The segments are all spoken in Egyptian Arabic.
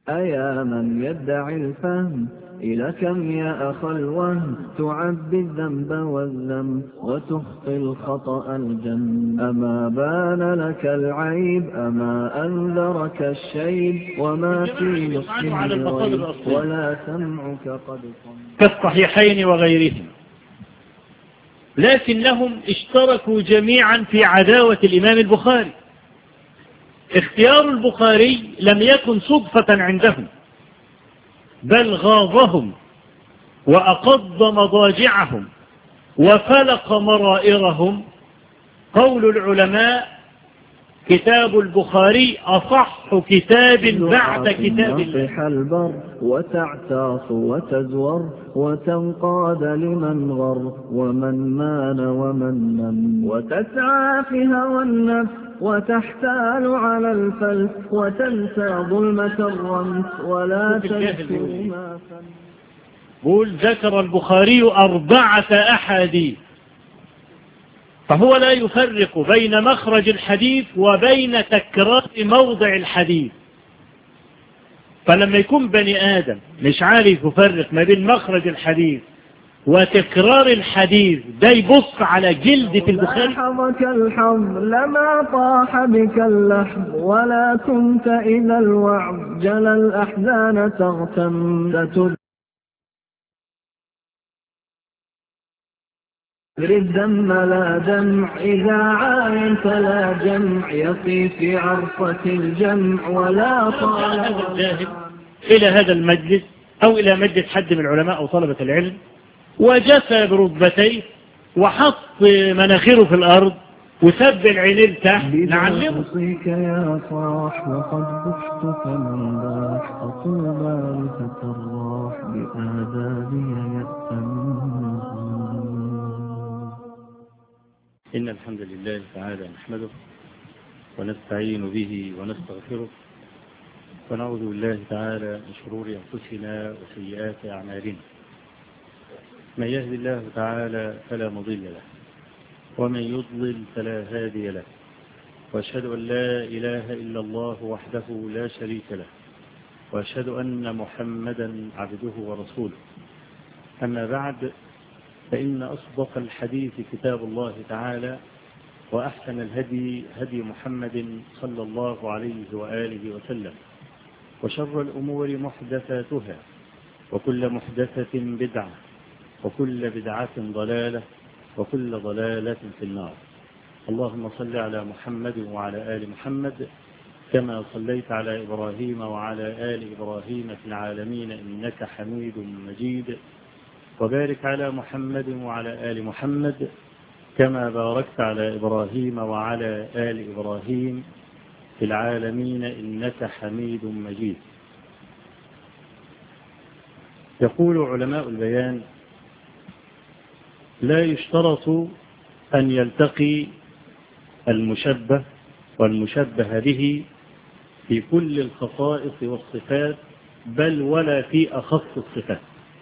أيا من يدعي الفهم إلى كم يا أخ الوهم تعبي الذنب والذنب وتخطي الخطأ الجن أما بان لك العيب أما أنذرك الشيب وما في نصفه ولا سمعك قد كالصحيحين وغيرهم لكنهم اشتركوا جميعا في عداوة الإمام البخاري اختيار البخاري لم يكن صدفة عندهم بل غاظهم وأقض مضاجعهم وفلق مرائرهم قول العلماء كتاب البخاري أصح كتاب بعد كتاب الله البر وتعتاص وتزور وتنقاد لمن غر ومن مان ومن نم وتسعى في هوى النفس وتحتال على الفلس وتنسى ظلمة الرمس ولا تنسى ما قول ذكر البخاري أربعة أحاديث فهو لا يفرق بين مخرج الحديث وبين تكرار موضع الحديث فلما يكون بني آدم مش عارف يفرق ما بين مخرج الحديث وتكرار الحديث ده يبص على جلد في البخاري لاحظك الحظ لما طاح بك اللحظ ولا كنت إلى الوعظ جل الأحزان تغتم الدم لا دمع إذا عاين فلا جمع يطي في عرفة الجمع ولا طال إلى هذا المجلس أو إلى مجلس حد من العلماء أو طلبة العلم وجثى بركبتيه وحط مناخيره في الأرض وسب العينين تحت نعلمه يا صاح وقد بحت فمن باح أطوبى لفتراح بآدابي يأتم إن الحمد لله تعالى نحمده ونستعين به ونستغفره ونعوذ بالله تعالى من شرور أنفسنا وسيئات أعمالنا من يهد الله تعالى فلا مضل له ومن يضلل فلا هادي له وأشهد أن لا إله إلا الله وحده لا شريك له وأشهد أن محمدا عبده ورسوله أما بعد فإن أصدق الحديث كتاب الله تعالى وأحسن الهدي هدي محمد صلى الله عليه وآله وسلم وشر الأمور محدثاتها وكل محدثة بدعة وكل بدعة ضلالة وكل ضلالة في النار اللهم صل على محمد وعلى آل محمد كما صليت على إبراهيم وعلى آل إبراهيم في العالمين إنك حميد مجيد وبارك على محمد وعلى آل محمد كما باركت على إبراهيم وعلى آل إبراهيم في العالمين إنك حميد مجيد يقول علماء البيان لا يشترط أن يلتقي المشبه والمشبه به في كل الخصائص والصفات بل ولا في أخص الصفات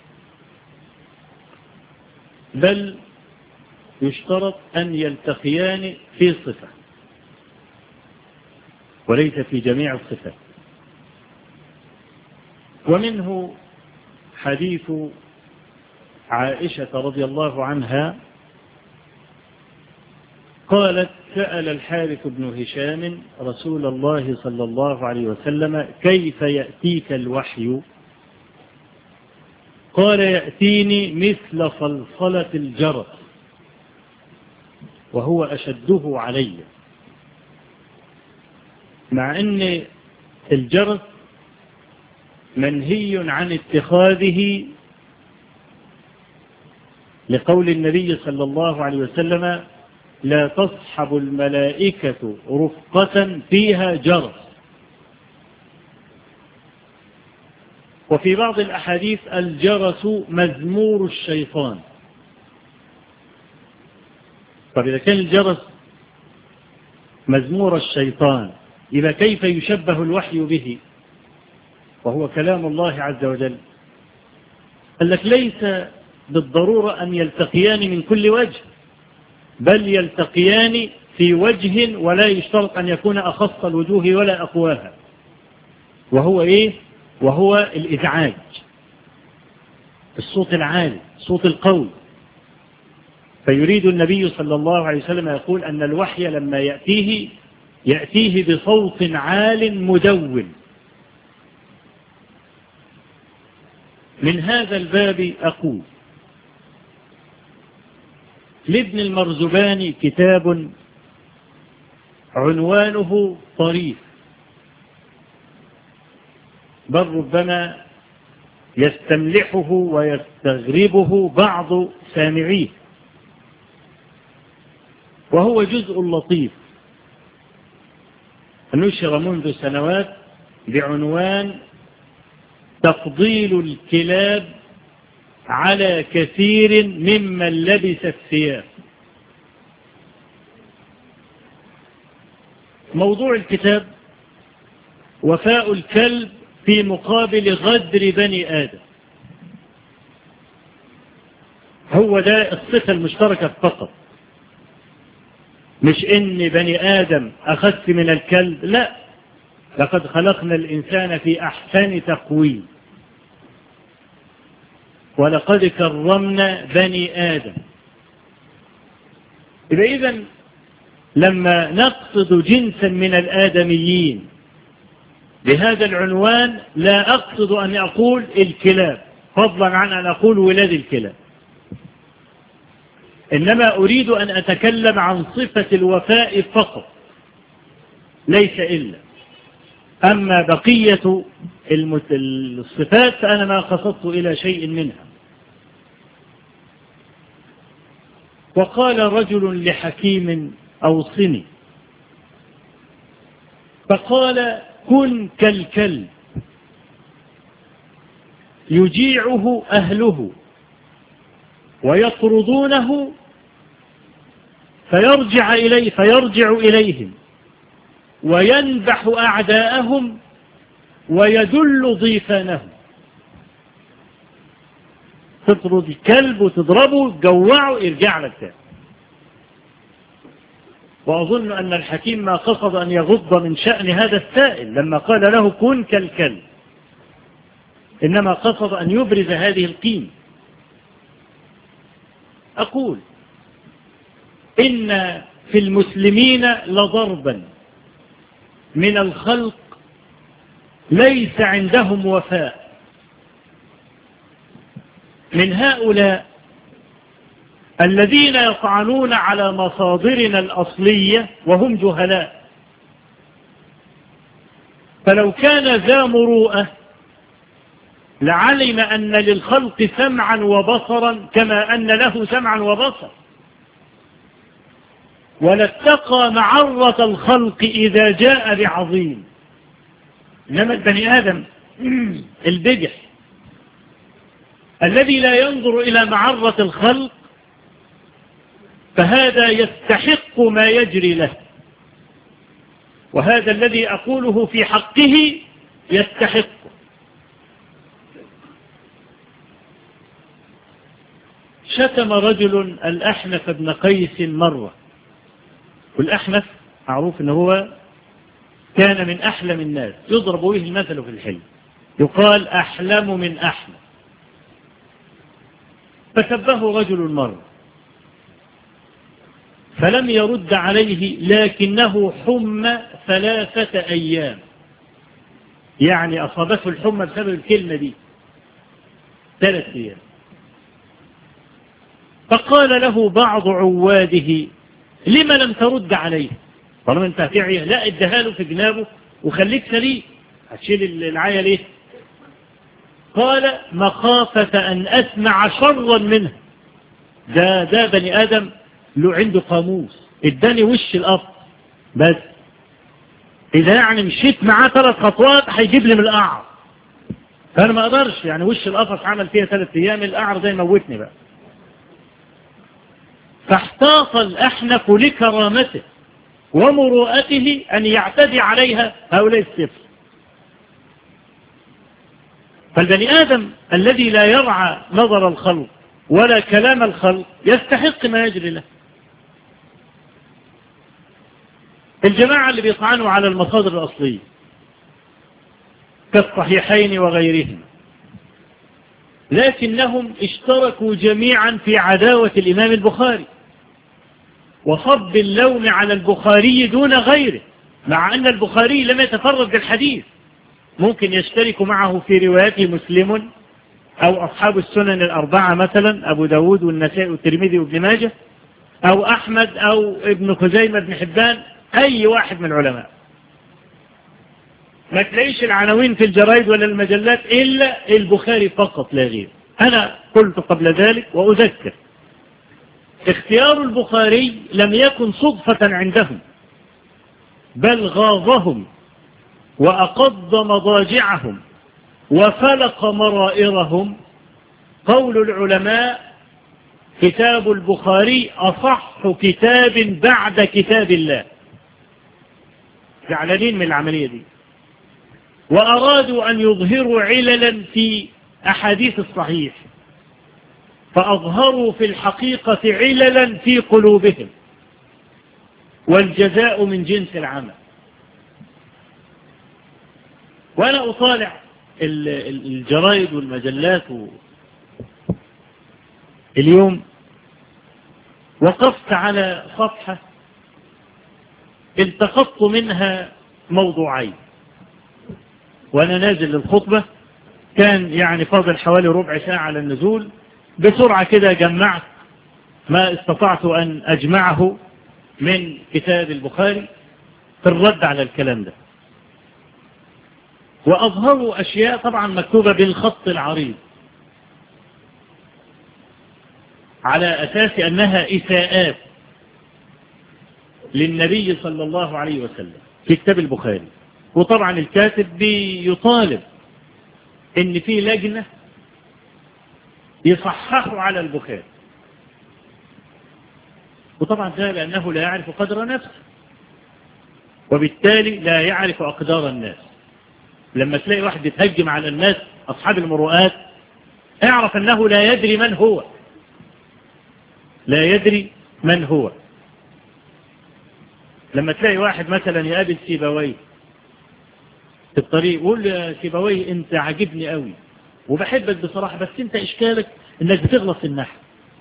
بل يشترط أن يلتقيان في صفة وليس في جميع الصفات ومنه حديث عائشة رضي الله عنها قالت سأل الحارث بن هشام رسول الله صلى الله عليه وسلم كيف يأتيك الوحي قال يأتيني مثل صلصلة الجرس وهو أشده علي مع أن الجرس منهي عن اتخاذه لقول النبي صلى الله عليه وسلم لا تصحب الملائكة رفقة فيها جرس وفي بعض الأحاديث الجرس مزمور الشيطان طب إذا كان الجرس مزمور الشيطان إذا كيف يشبه الوحي به وهو كلام الله عز وجل قال لك ليس بالضرورة أن يلتقيان من كل وجه بل يلتقيان في وجه ولا يشترط أن يكون أخص الوجوه ولا أقواها وهو إيه وهو الإزعاج الصوت العالي صوت القول فيريد النبي صلى الله عليه وسلم يقول أن الوحي لما يأتيه يأتيه بصوت عال مدون من هذا الباب أقول لابن المرزباني كتاب عنوانه طريف بل ربما يستملحه ويستغربه بعض سامعيه وهو جزء لطيف نشر منذ سنوات بعنوان تفضيل الكلاب على كثير ممن لبس الثياب موضوع الكتاب وفاء الكلب في مقابل غدر بني آدم هو ده الصفة المشتركة فقط مش ان بني آدم أخذت من الكلب لا لقد خلقنا الإنسان في أحسن تقويم ولقد كرمنا بني آدم إذا إذن لما نقصد جنسا من الآدميين بهذا العنوان لا أقصد أن أقول الكلاب فضلا عن أن أقول ولاد الكلاب إنما أريد أن أتكلم عن صفة الوفاء فقط ليس إلا أما بقية الصفات فأنا ما قصدت إلى شيء منها وقال رجل لحكيم أوصني فقال كن كالكلب يجيعه أهله ويطردونه فيرجع إليه فيرجع إليهم وينبح أعداءهم ويدل ضيفانهم تطرد الكلب وتضربه تجوعه يرجع لك تاني وأظن أن الحكيم ما قصد أن يغض من شأن هذا السائل لما قال له كن كالكلب إنما قصد أن يبرز هذه القيمة أقول إن في المسلمين لضربا من الخلق ليس عندهم وفاء من هؤلاء الذين يطعنون على مصادرنا الأصلية وهم جهلاء فلو كان ذا مروءة لعلم أن للخلق سمعا وبصرا كما أن له سمعا وبصر ولاتقى معرة الخلق إذا جاء بعظيم إنما البني آدم البجح الذي لا ينظر إلى معرة الخلق فهذا يستحق ما يجري له وهذا الذي أقوله في حقه يستحق شتم رجل الأحنف بن قيس مرة والأحنف معروف أنه هو كان من أحلم الناس يضرب به المثل في الحلم يقال أحلم من أحلم فسبه رجل مرة فلم يرد عليه لكنه حمى ثلاثة أيام يعني أصابته الحمى بسبب الكلمة دي ثلاثة أيام فقال له بعض عواده لما لم ترد عليه طالما انت هتعيه لا اديها له في جنابه وخليك سليم هتشيل العاية ليه قال مخافة أن أسمع شرا منه ده ده بني آدم له عنده قاموس اداني وش الأرض بس إذا يعني مشيت معاه ثلاث خطوات هيجيب لي من القعر فأنا ما أقدرش يعني وش القفص عمل فيها ثلاث أيام القعر ده يموتني بقى فاحتاط الأحنف لكرامته ومروءته أن يعتدي عليها هؤلاء السفر فالبني آدم الذي لا يرعى نظر الخلق ولا كلام الخلق يستحق ما يجري له الجماعة اللي بيطعنوا على المصادر الأصلية كالصحيحين وغيرهم لكنهم اشتركوا جميعا في عداوة الإمام البخاري وصب اللوم على البخاري دون غيره مع أن البخاري لم يتفرد بالحديث ممكن يشترك معه في روايته مسلم أو أصحاب السنن الأربعة مثلا أبو داود والنسائي والترمذي وابن ماجه أو أحمد أو ابن خزيمة بن حبان أي واحد من العلماء ما تلاقيش العناوين في الجرائد ولا المجلات إلا البخاري فقط لا غير أنا قلت قبل ذلك وأذكر اختيار البخاري لم يكن صدفة عندهم بل غاظهم وأقض مضاجعهم وفلق مرائرهم قول العلماء كتاب البخاري أصح كتاب بعد كتاب الله زعلانين من العملية دي وأرادوا أن يظهروا عللا في أحاديث الصحيح فأظهروا في الحقيقة عللا في قلوبهم والجزاء من جنس العمل وأنا أطالع الجرائد والمجلات اليوم وقفت على صفحة التقطت منها موضوعين وأنا نازل للخطبة كان يعني فاضل حوالي ربع ساعة على النزول بسرعة كده جمعت ما استطعت أن أجمعه من كتاب البخاري في الرد على الكلام ده وأظهروا أشياء طبعا مكتوبة بالخط العريض على أساس أنها إساءات للنبي صلى الله عليه وسلم في كتاب البخاري وطبعا الكاتب بيطالب ان في لجنة يصححوا على البخاري وطبعا ده لأنه لا يعرف قدر نفسه وبالتالي لا يعرف أقدار الناس لما تلاقي واحد يتهجم على الناس أصحاب المروءات اعرف أنه لا يدري من هو لا يدري من هو لما تلاقي واحد مثلا يقابل سيبويه في الطريق يقول يا سيبويه انت عاجبني قوي وبحبك بصراحة بس انت اشكالك انك بتغلط في النحو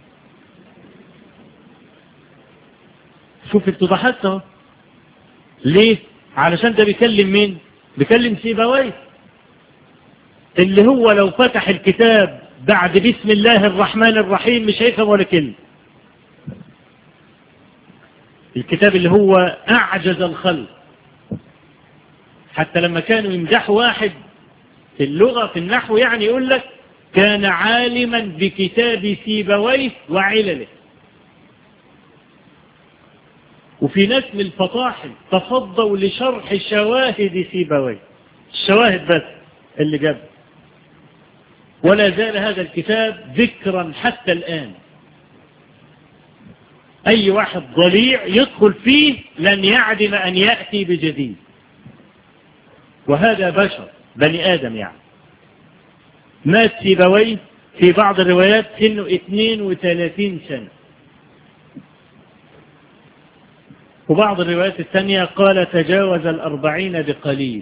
شوف اتضحت اهو ليه علشان ده بيكلم مين بيكلم سيبويه اللي هو لو فتح الكتاب بعد بسم الله الرحمن الرحيم مش هيفهم ولا كلمه الكتاب اللي هو أعجز الخلق حتى لما كانوا يمدحوا واحد في اللغة في النحو يعني يقول لك كان عالما بكتاب سيبويه وعلله وفي ناس من الفطاحل تصدوا لشرح شواهد سيبويه الشواهد بس اللي جاب ولا زال هذا الكتاب ذكرا حتى الآن أي واحد ضليع يدخل فيه لن يعدم أن يأتي بجديد وهذا بشر بني آدم يعني مات سيبويه في بعض الروايات سنه 32 سنة وبعض الروايات الثانية قال تجاوز الأربعين بقليل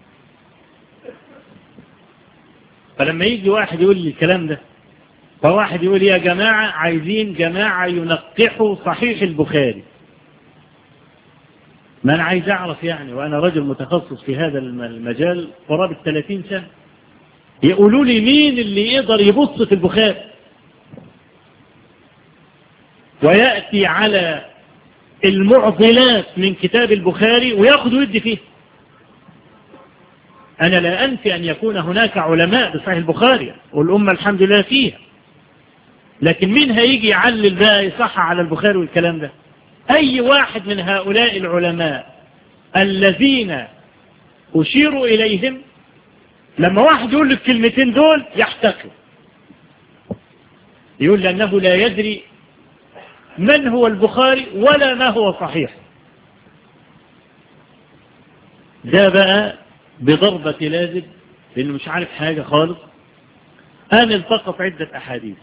فلما يجي واحد يقول لي الكلام ده فواحد يقول يا جماعة عايزين جماعة ينقحوا صحيح البخاري ما أنا عايز أعرف يعني وأنا رجل متخصص في هذا المجال قرابة 30 سنة يقولوا لي مين اللي يقدر يبص في البخاري ويأتي على المعضلات من كتاب البخاري ويأخذ ويدي فيه أنا لا أنفي أن يكون هناك علماء بصحيح البخاري والأمة الحمد لله فيها لكن مين هيجي يعلل بقى يصح على البخاري والكلام ده أي واحد من هؤلاء العلماء الذين أشيروا إليهم لما واحد يقول لك الكلمتين دول يحتقر يقول لأنه لا يدري من هو البخاري ولا ما هو صحيح ده بقى بضربة لازم لأنه مش عارف حاجة خالص أنا التقط عدة أحاديث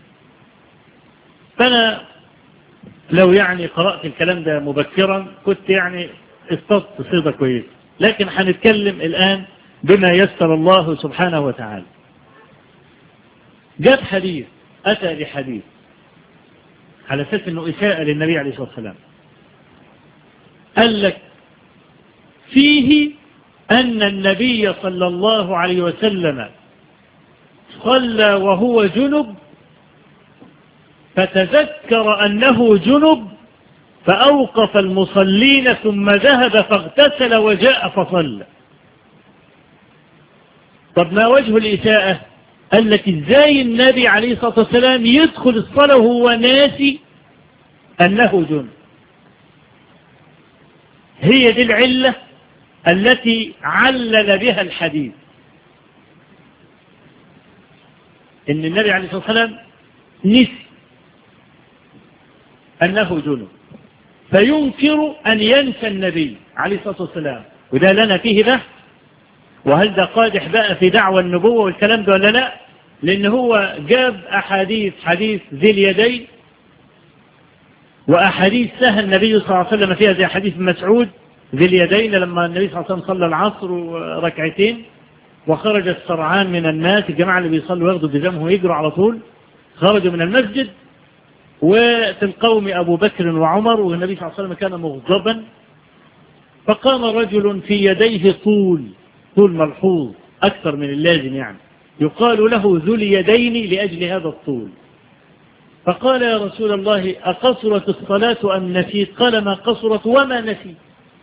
فأنا لو يعني قرأت الكلام ده مبكرا كنت يعني اصطدت صيدة كويس لكن هنتكلم الآن بما يسر الله سبحانه وتعالى جاب حديث أتى بحديث على أساس أنه إساءة للنبي عليه الصلاة والسلام قال لك فيه أن النبي صلى الله عليه وسلم صلى وهو جنب فتذكر أنه جنب فأوقف المصلين ثم ذهب فاغتسل وجاء فصلى طب ما وجه الإساءة قال لك ازاي النبي عليه الصلاة والسلام يدخل الصلاة وهو ناسي أنه جنب هي دي العلة التي علل بها الحديث ان النبي عليه الصلاة والسلام نسي أنه جنب فينكر أن ينسى النبي عليه الصلاة والسلام وده لنا فيه بحث وهل ده قادح بقى في دعوة النبوة والكلام ده ولا لا لأن هو جاب أحاديث حديث ذي اليدين وأحاديث سهى النبي صلى الله عليه وسلم فيها زي حديث مسعود ذي اليدين لما النبي صلى الله عليه وسلم صلى العصر ركعتين وخرج السرعان من الناس الجماعة اللي بيصلوا ياخدوا بزمهم ويجروا على طول خرجوا من المسجد وفي القوم أبو بكر وعمر والنبي صلى الله عليه وسلم كان مغضبا فقام رجل في يديه طول طول ملحوظ أكثر من اللازم يعني يقال له ذو اليدين لأجل هذا الطول فقال يا رسول الله أقصرت الصلاة أم نسيت قال ما قصرت وما نسيت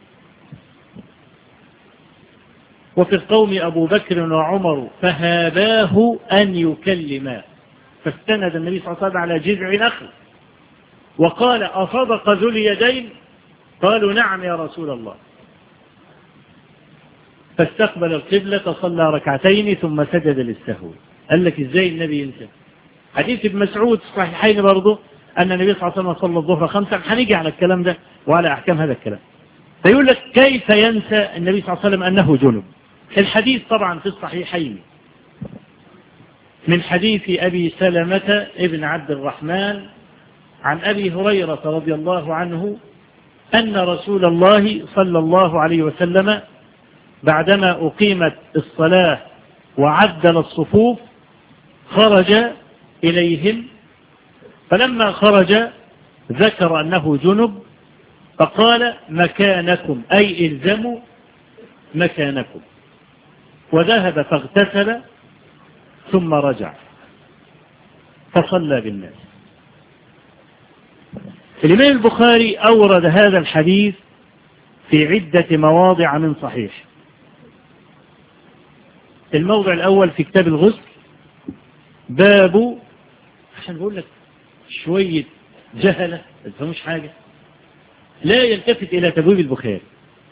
وفي القوم أبو بكر وعمر فهاباه أن يكلما فاستند النبي صلى الله عليه وسلم على جذع نخل وقال أصدق ذو اليدين قالوا نعم يا رسول الله فاستقبل القبلة صلى ركعتين ثم سجد للسهو قال لك ازاي النبي ينسى حديث ابن مسعود صحيحين برضه أن النبي صلى الله عليه وسلم صلى الظهر خمسا هنيجي على الكلام ده وعلى أحكام هذا الكلام فيقول لك كيف ينسى النبي صلى الله عليه وسلم أنه جنب الحديث طبعا في الصحيحين من حديث أبي سلمة ابن عبد الرحمن عن أبي هريرة رضي الله عنه أن رسول الله صلى الله عليه وسلم بعدما أقيمت الصلاة وعدل الصفوف خرج إليهم فلما خرج ذكر أنه جنب فقال مكانكم أي إلزموا مكانكم وذهب فاغتسل ثم رجع فصلى بالناس الإمام البخاري أورد هذا الحديث في عدة مواضع من صحيح الموضع الأول في كتاب الغسل باب عشان بقول لك شوية جهلة ما تفهموش حاجة لا يلتفت إلى تبويب البخاري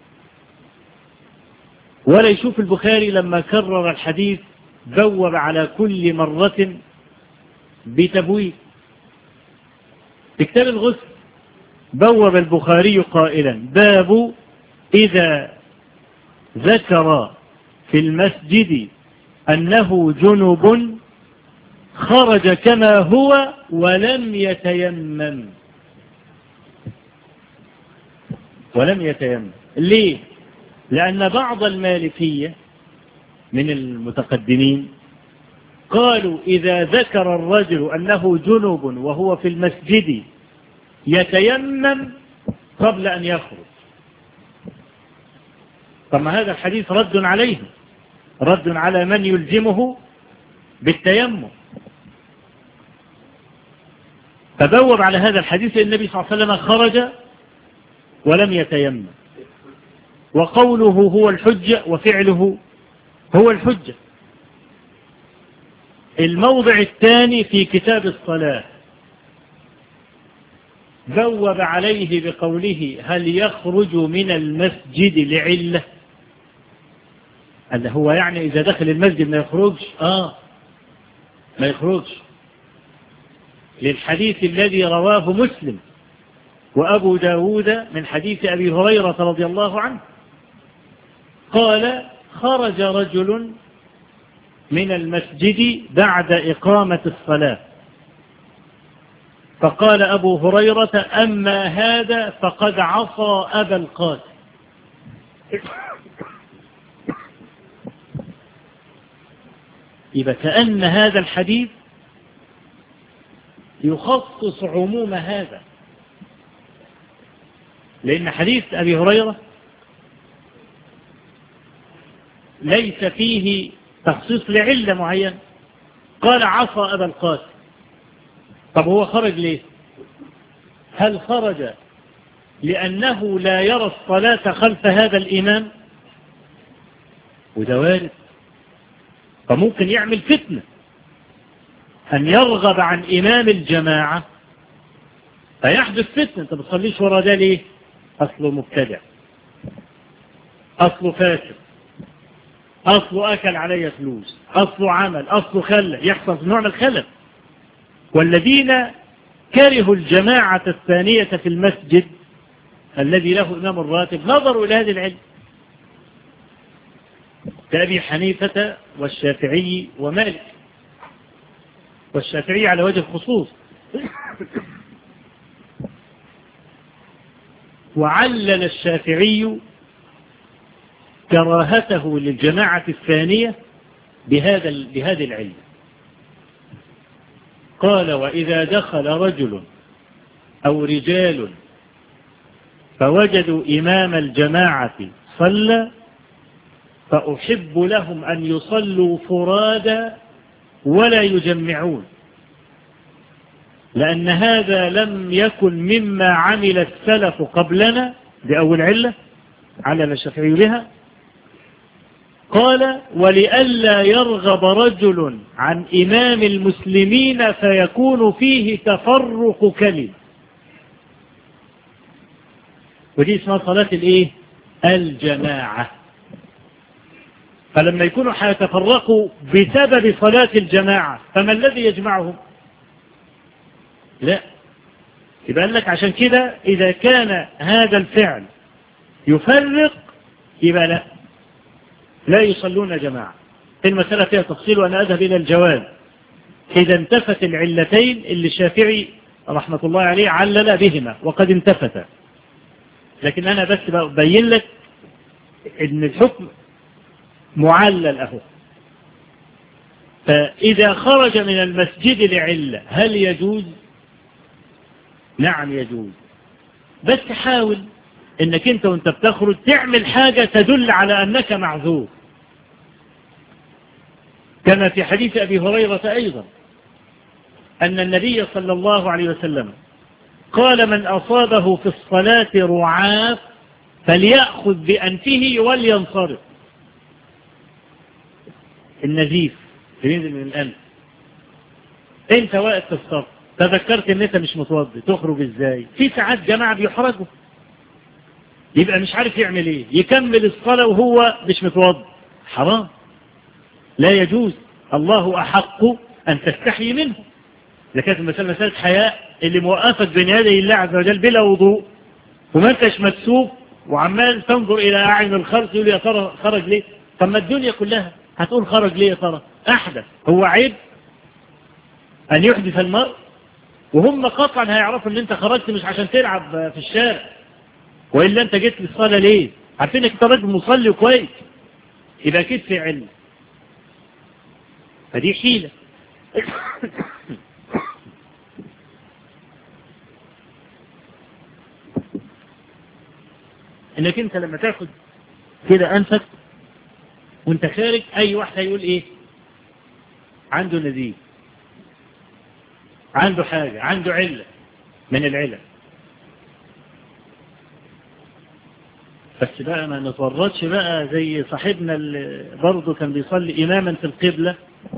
ولا يشوف البخاري لما كرر الحديث بوب على كل مرة بتبويب في كتاب الغسل بوب البخاري قائلا باب إذا ذكر في المسجد أنه جنب خرج كما هو ولم يتيمم ولم يتيمم ليه لأن بعض المالكية من المتقدمين قالوا إذا ذكر الرجل أنه جنوب وهو في المسجد يتيمم قبل أن يخرج طب هذا الحديث رد عليه رد على من يلزمه بالتيمم فبوب على هذا الحديث النبي صلى الله عليه وسلم خرج ولم يتيمم وقوله هو الحجة وفعله هو الحجة الموضع الثاني في كتاب الصلاة بوب عليه بقوله هل يخرج من المسجد لعلة قال هو يعني إذا دخل المسجد ما يخرجش آه ما يخرجش للحديث الذي رواه مسلم وأبو داود من حديث أبي هريرة رضي الله عنه قال خرج رجل من المسجد بعد إقامة الصلاة فقال أبو هريرة أما هذا فقد عصى أبا القاسم يبقى كأن هذا الحديث يخصص عموم هذا لأن حديث أبي هريرة ليس فيه تخصيص لعلة معينة قال عصى أبا القاسم طب هو خرج ليه هل خرج لأنه لا يرى الصلاة خلف هذا الإمام وده وارد فممكن يعمل فتنة أن يرغب عن إمام الجماعة فيحدث فتنة أنت بتصليش ورا ده ليه أصله مبتدع أصله فاسد أصله أكل علي فلوس أصله عمل أصله خلة يحصل نوع من الخلل والذين كرهوا الجماعة الثانية في المسجد الذي له إمام الراتب نظروا إلى هذه العلم كأبي حنيفة والشافعي ومالك والشافعي على وجه الخصوص وعلل الشافعي كراهته للجماعة الثانية بهذا بهذه العلم قال وإذا دخل رجل أو رجال فوجدوا إمام الجماعة صلى فأحب لهم أن يصلوا فرادا ولا يجمعون لأن هذا لم يكن مما عمل السلف قبلنا بأول علة علل الشافعي بها قال ولئلا يرغب رجل عن إمام المسلمين فيكون فيه تفرق كلم ودي اسمها صلاة الايه الجماعة فلما يكونوا حيتفرقوا بسبب صلاة الجماعة فما الذي يجمعهم لا يبقى لك عشان كده إذا كان هذا الفعل يفرق يبقى لا لا يصلون جماعة المسألة فيها تفصيل وأنا أذهب إلى الجواب إذا انتفت العلتين اللي الشافعي رحمة الله عليه علل بهما وقد انتفتا لكن أنا بس ببين لك إن الحكم معلل أهو فإذا خرج من المسجد لعلة هل يجوز نعم يجوز بس حاول انك انت وانت بتخرج تعمل حاجة تدل على انك معذور كما في حديث ابي هريرة ايضا ان النبي صلى الله عليه وسلم قال من اصابه في الصلاة رعاف فليأخذ بأنفه ولينصرف النزيف بينزل من الأنف انت واقف في الصف تذكرت ان انت مش متوضي تخرج ازاي في ساعات جماعة بيحرجوا يبقى مش عارف يعمل ايه يكمل الصلاة وهو مش متوضي حرام لا يجوز الله أحق أن تستحي منه إذا كانت المسألة مسألة حياء اللي موقفك بين يدي الله عز وجل بلا وضوء وما انتش مكسوف وعمال تنظر إلى أعين الخلق يقول يا ترى خرج ليه طب ما الدنيا كلها هتقول خرج ليه يا ترى أحدث هو عيب أن يحدث المرء وهم قطعا هيعرفوا ان انت خرجت مش عشان تلعب في الشارع وإلا انت جيت للصلاة ليه عارفين انك انت راجل مصلي كويس يبقى اكيد في علم فدي حيلة انك انت لما تاخد كده انفك وانت خارج اي واحد هيقول ايه عنده نزيف عنده حاجة عنده علة من العلة بس بقى ما نتورطش بقى زي صاحبنا اللي برضه كان بيصلي إماما في القبلة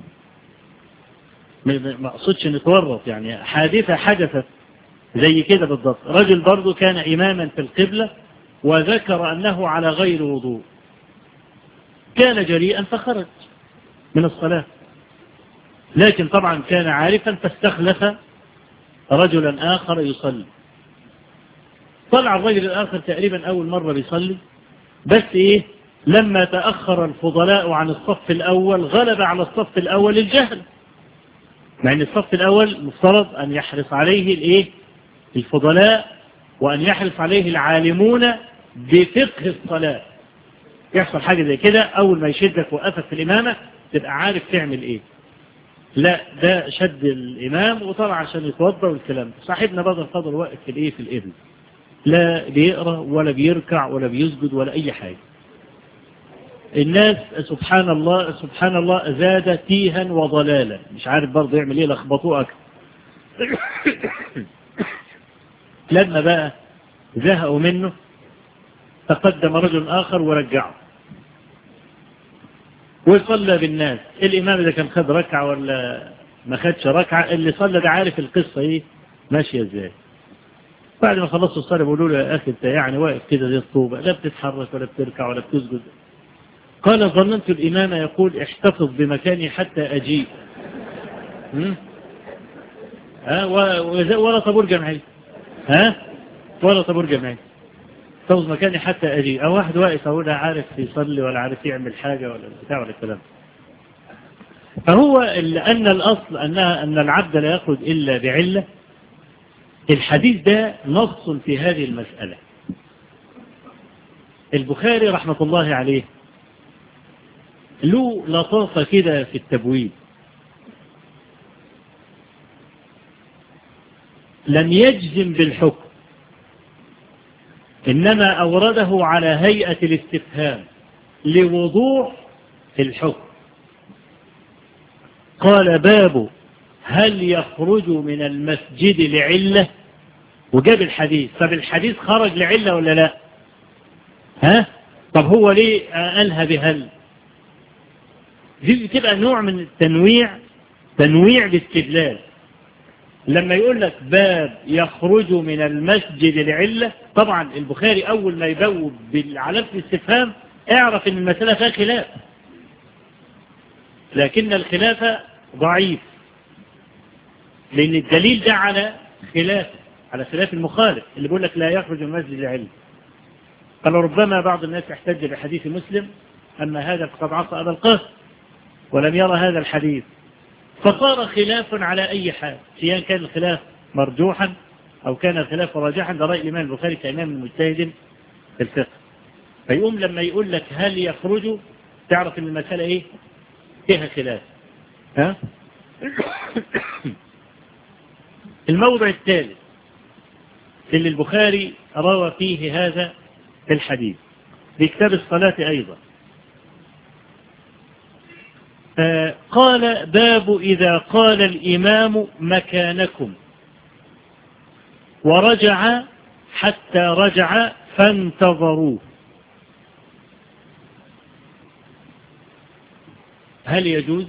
ما اقصدش نتورط يعني حادثة حدثت زي كده بالضبط رجل برضه كان إماما في القبلة وذكر أنه على غير وضوء كان جريئا فخرج من الصلاة لكن طبعا كان عارفا فاستخلف رجلا آخر يصلي طلع الرجل الآخر تقريبا أول مرة بيصلي بس إيه لما تأخر الفضلاء عن الصف الأول غلب على الصف الأول الجهل مع أن الصف الأول مفترض أن يحرص عليه الإيه الفضلاء وأن يحرص عليه العالمون بفقه الصلاة يحصل حاجة زي كده أول ما يشدك وقفك في الإمامة تبقى عارف تعمل ايه لا ده شد الامام وطلع عشان يتوضى والكلام ده صاحبنا بدر فضل واقف في الايه في الابل لا بيقرا ولا بيركع ولا بيسجد ولا اي حاجه الناس سبحان الله سبحان الله زاد تيها وضلالا مش عارف برضه يعمل ايه لخبطوه اكتر لما بقى زهقوا منه تقدم رجل آخر ورجعه وصلى بالناس الإمام إذا كان خد ركعة ولا ما خدش ركعة اللي صلى ده عارف القصة إيه ماشية إزاي بعد ما خلصوا الصلاة بيقولوا له يا أخي أنت يعني واقف كده زي الطوبة لا بتتحرك ولا بتركع ولا بتسجد قال ظننت الإمام يقول احتفظ بمكاني حتى أجيء ها ولا طابور جمعي ها ولا طابور جمعي احتفظ مكاني حتى أجيء أو واحد واقف أهو لا عارف يصلي ولا عارف يعمل حاجة ولا بتاع ولا الكلام فهو أن الأصل أنها أن العبد لا يخرج إلا بعلة الحديث ده نص في هذه المسألة البخاري رحمة الله عليه له لطافة كده في التبويب لم يجزم بالحكم إنما أورده على هيئة الاستفهام لوضوح الحكم قال باب هل يخرج من المسجد لعلة وجاب الحديث طب الحديث خرج لعلة ولا لا ها طب هو ليه قالها بهل دي بتبقى نوع من التنويع تنويع باستدلال لما يقول لك باب يخرج من المسجد لعلة طبعا البخاري أول ما يبوب بالعلامة الاستفهام اعرف ان المسألة فيها خلاف لكن الخلاف ضعيف لأن الدليل ده على خلاف على خلاف المخالف اللي بيقول لك لا يخرج من المسجد لعلة قال ربما بعض الناس يحتج بحديث مسلم أما هذا فقد عصى أبا القاسم ولم يرى هذا الحديث فصار خلاف على أي حال سواء كان الخلاف مرجوحا أو كان الخلاف راجحا ده رأي الإمام البخاري كإمام مجتهد في الفقه فيقوم لما يقول لك هل يخرج تعرف ان المسألة ايه فيها خلاف ها الموضع الثالث اللي البخاري روى فيه هذا الحديث في كتاب الصلاة أيضا قال باب إذا قال الإمام مكانكم ورجع حتى رجع فانتظروه هل يجوز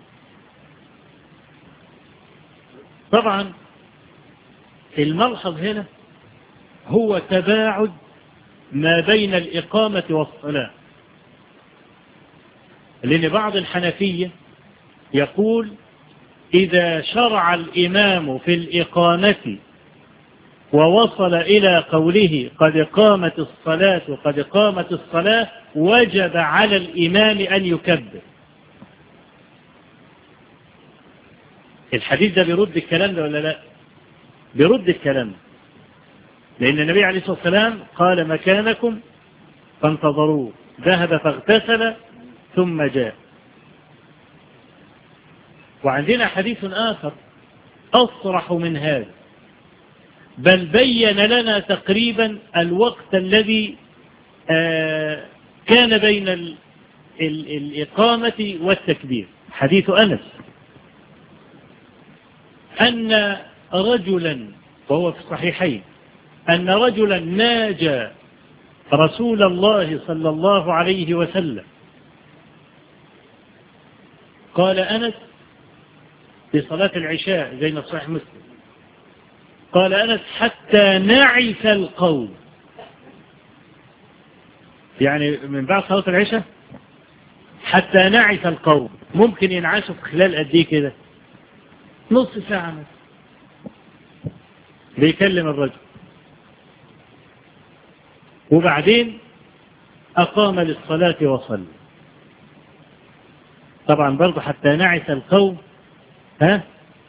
طبعا الملحظ هنا هو تباعد ما بين الإقامة والصلاة لأن بعض الحنفية يقول إذا شرع الإمام في الإقامة ووصل إلى قوله قد قامت الصلاة وقد قامت الصلاة وجب على الإمام أن يكبر الحديث ده بيرد الكلام ده ولا لا بيرد الكلام ده لأن النبي عليه الصلاة والسلام قال مكانكم فانتظروه ذهب فاغتسل ثم جاء وعندنا حديث آخر أصرح من هذا بل بين لنا تقريبا الوقت الذي كان بين ال ال الإقامة والتكبير حديث أنس أن رجلا وهو في الصحيحين أن رجلا ناجى رسول الله صلى الله عليه وسلم قال أنس في صلاة العشاء زي ما صحيح مسلم قال أنس حتى نعس القوم يعني من بعد صلاة العشاء حتى نعس القوم ممكن ينعسوا في خلال قد ايه كده نص ساعة مثلا بيكلم الرجل وبعدين أقام للصلاة وصلى طبعا برضه حتى نعس القوم ها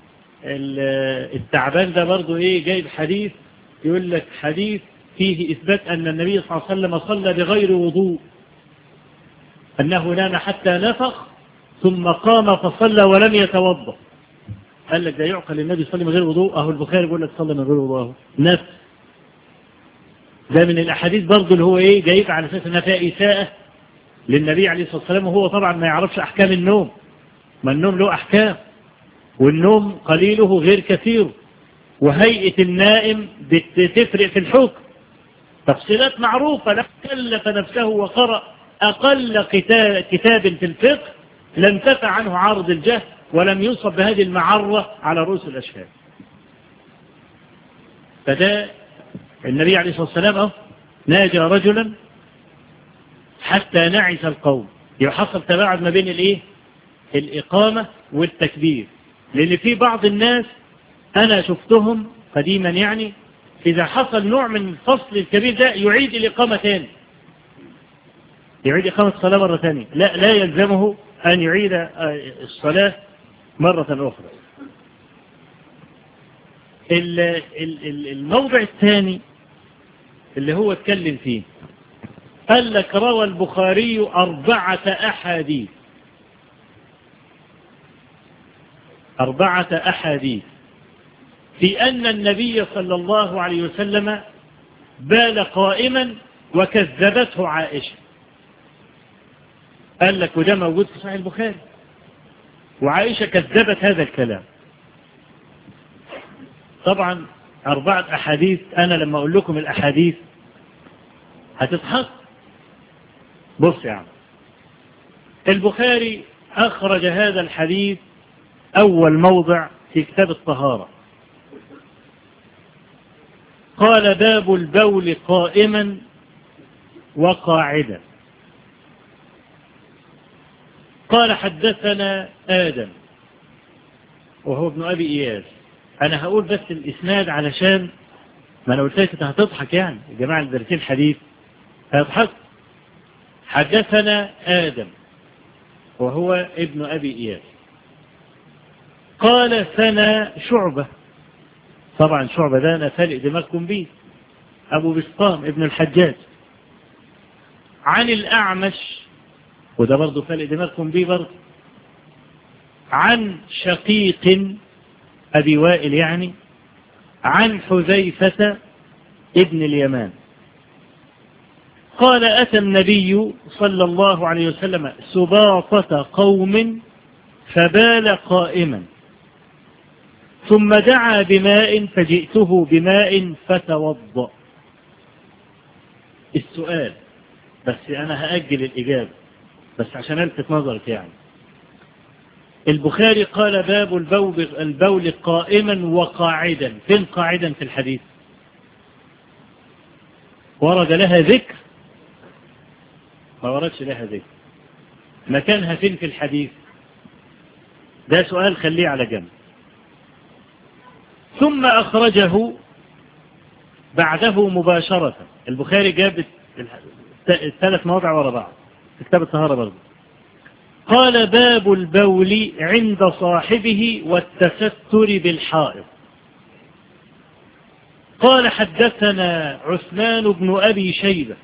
التعبان ده برضه ايه جايب حديث يقول لك حديث فيه إثبات أن النبي صلى الله عليه وسلم صلى بغير وضوء أنه نام حتى نفخ ثم قام فصلى ولم يتوضا قال لك ده يعقل النبي يصلي من غير وضوء اهو البخاري بيقول لك صلى من غير وضوء اهو نفس ده من الاحاديث برضه اللي هو ايه جايب على اساس انها فيها اساءه للنبي عليه الصلاه والسلام وهو طبعا ما يعرفش احكام النوم ما النوم له احكام والنوم قليله غير كثير وهيئه النائم بتفرق في الحكم تفصيلات معروفه لا كلف نفسه وقرأ أقل كتاب في الفقه لم تفع عنه عارض الجهل ولم ينصب بهذه المعرة على رؤوس الأشهاد فده النبي عليه الصلاة والسلام ناجى رجلا حتى نعس القوم يحصل تباعد ما بين الايه الإقامة والتكبير لأن في بعض الناس أنا شفتهم قديما يعني إذا حصل نوع من الفصل الكبير ده يعيد الإقامة تاني يعيد إقامة الصلاة مرة ثانية لا لا يلزمه أن يعيد الصلاة مرة أخرى الموضع الثاني اللي هو اتكلم فيه قال لك روى البخاري أربعة أحاديث أربعة أحاديث في أن النبي صلى الله عليه وسلم بال قائما وكذبته عائشة قال لك وده موجود في صحيح البخاري وعائشة كذبت هذا الكلام طبعا أربعة أحاديث أنا لما أقول لكم الأحاديث هتضحك بص يا عم البخاري أخرج هذا الحديث أول موضع في كتاب الطهارة قال باب البول قائما وقاعدا قال حدثنا آدم وهو ابن أبي إياس أنا هقول بس الإسناد علشان ما أنا قلت لك أنت هتضحك يعني الجماعة اللي دارسين الحديث هيضحك حدثنا آدم وهو ابن أبي إياس قال ثنا شعبة طبعا شعبة ده أنا فالق دماغكم بيه أبو بسطام ابن الحجاج عن الأعمش وده برضه فالق دماغكم بيه برضه عن شقيق أبي وائل يعني عن حذيفة ابن اليمان قال أتى النبي صلى الله عليه وسلم سباطة قوم فبال قائما ثم دعا بماء فجئته بماء فتوضأ السؤال بس أنا هأجل الإجابة بس عشان ألفت نظرك يعني البخاري قال باب البول, البول قائما وقاعدا فين قاعدا في الحديث ورد لها ذكر ما وردش لها ذكر مكانها فين في الحديث ده سؤال خليه على جنب ثم أخرجه بعده مباشرة البخاري جاب الثلاث مواضع ورا بعض في كتاب الطهارة برضه قال باب البول عند صاحبه والتستر بالحائط قال حدثنا عثمان بن أبي شيبة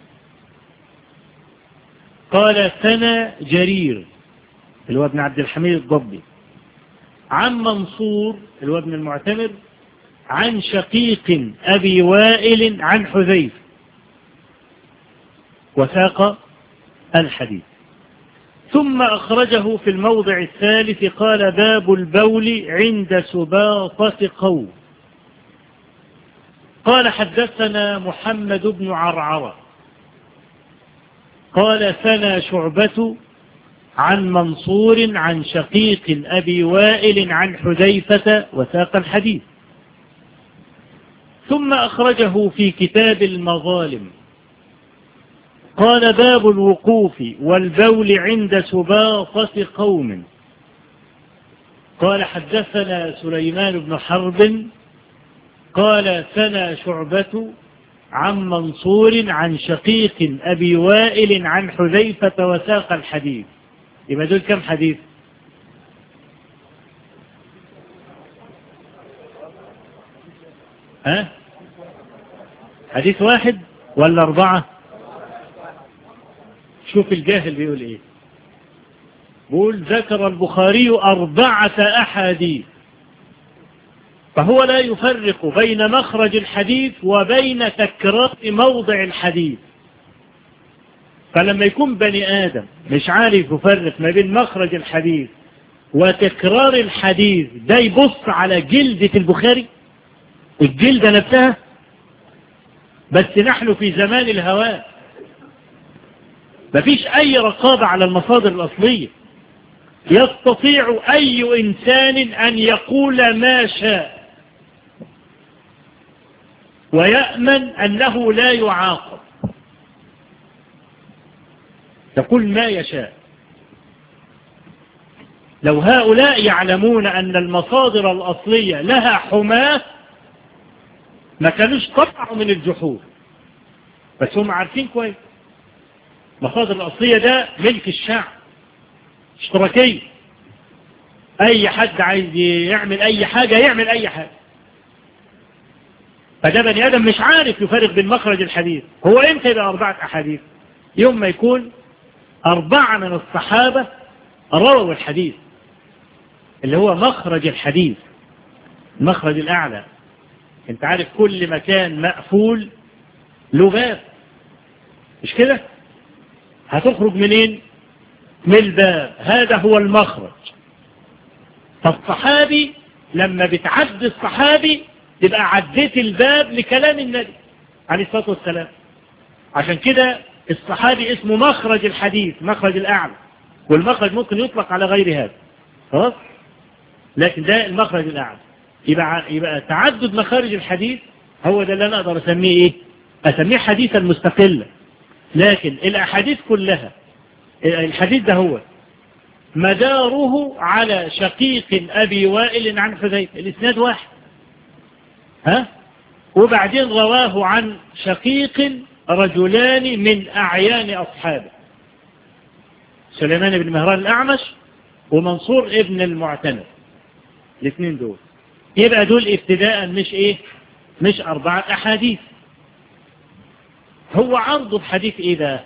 قال ثنى جرير اللي هو ابن عبد الحميد الضبي عن منصور اللي هو ابن المعتمر عن شقيق أبي وائل عن حذيف وثاق الحديث ثم أخرجه في الموضع الثالث قال باب البول عند سباطة قوم قال حدثنا محمد بن عرعرة قال ثنى شعبة عن منصور عن شقيق أبي وائل عن حذيفة وثاق الحديث ثم أخرجه في كتاب المظالم قال باب الوقوف والبول عند سباطة قوم قال حدثنا سليمان بن حرب قال ثنى شعبة عن منصور عن شقيق أبي وائل عن حذيفة وساق الحديث يبقى دول كم حديث ها حديث واحد ولا أربعة شوف الجاهل بيقول إيه بقول ذكر البخاري أربعة أحاديث فهو لا يفرق بين مخرج الحديث وبين تكرار موضع الحديث فلما يكون بني آدم مش عارف يفرق ما بين مخرج الحديث وتكرار الحديث ده يبص على جلدة البخاري الجلدة نفسها بس نحن في زمان الهواء مفيش أي رقابة على المصادر الأصلية يستطيع أي إنسان أن يقول ما شاء ويأمن أنه لا يعاقب يقول ما يشاء لو هؤلاء يعلمون أن المصادر الأصلية لها حماة ما كانوش قطعوا من الجحود بس هم عارفين كويس المصادر الأصلية ده ملك الشعب اشتراكية أي حد عايز يعمل أي حاجة يعمل أي حاجة فده بني آدم مش عارف يفرق بين مخرج الحديث هو امتى يبقى أربعة أحاديث يوم ما يكون أربعة من الصحابة رووا الحديث اللي هو مخرج الحديث المخرج الأعلى انت عارف كل مكان مقفول له باب مش كده هتخرج منين من الباب هذا هو المخرج فالصحابي لما بتعدي الصحابي تبقى عديت الباب لكلام النبي عليه الصلاة والسلام عشان كده الصحابي اسمه مخرج الحديث مخرج الأعلى والمخرج ممكن يطلق على غير هذا خلاص لكن ده المخرج الأعلى يبقى, يبقى تعدد مخارج الحديث هو ده اللي أنا أقدر أسميه إيه أسميه حديثا مستقلا لكن الأحاديث كلها الحديث ده هو مداره على شقيق أبي وائل عن حذيفة الإسناد واحد ها وبعدين رواه عن شقيق رجلان من أعيان أصحابه سليمان بن مهران الأعمش ومنصور ابن المعتمر الاثنين دول يبقى دول ابتداء مش ايه مش أربعة أحاديث هو عرض بحديث ايه ده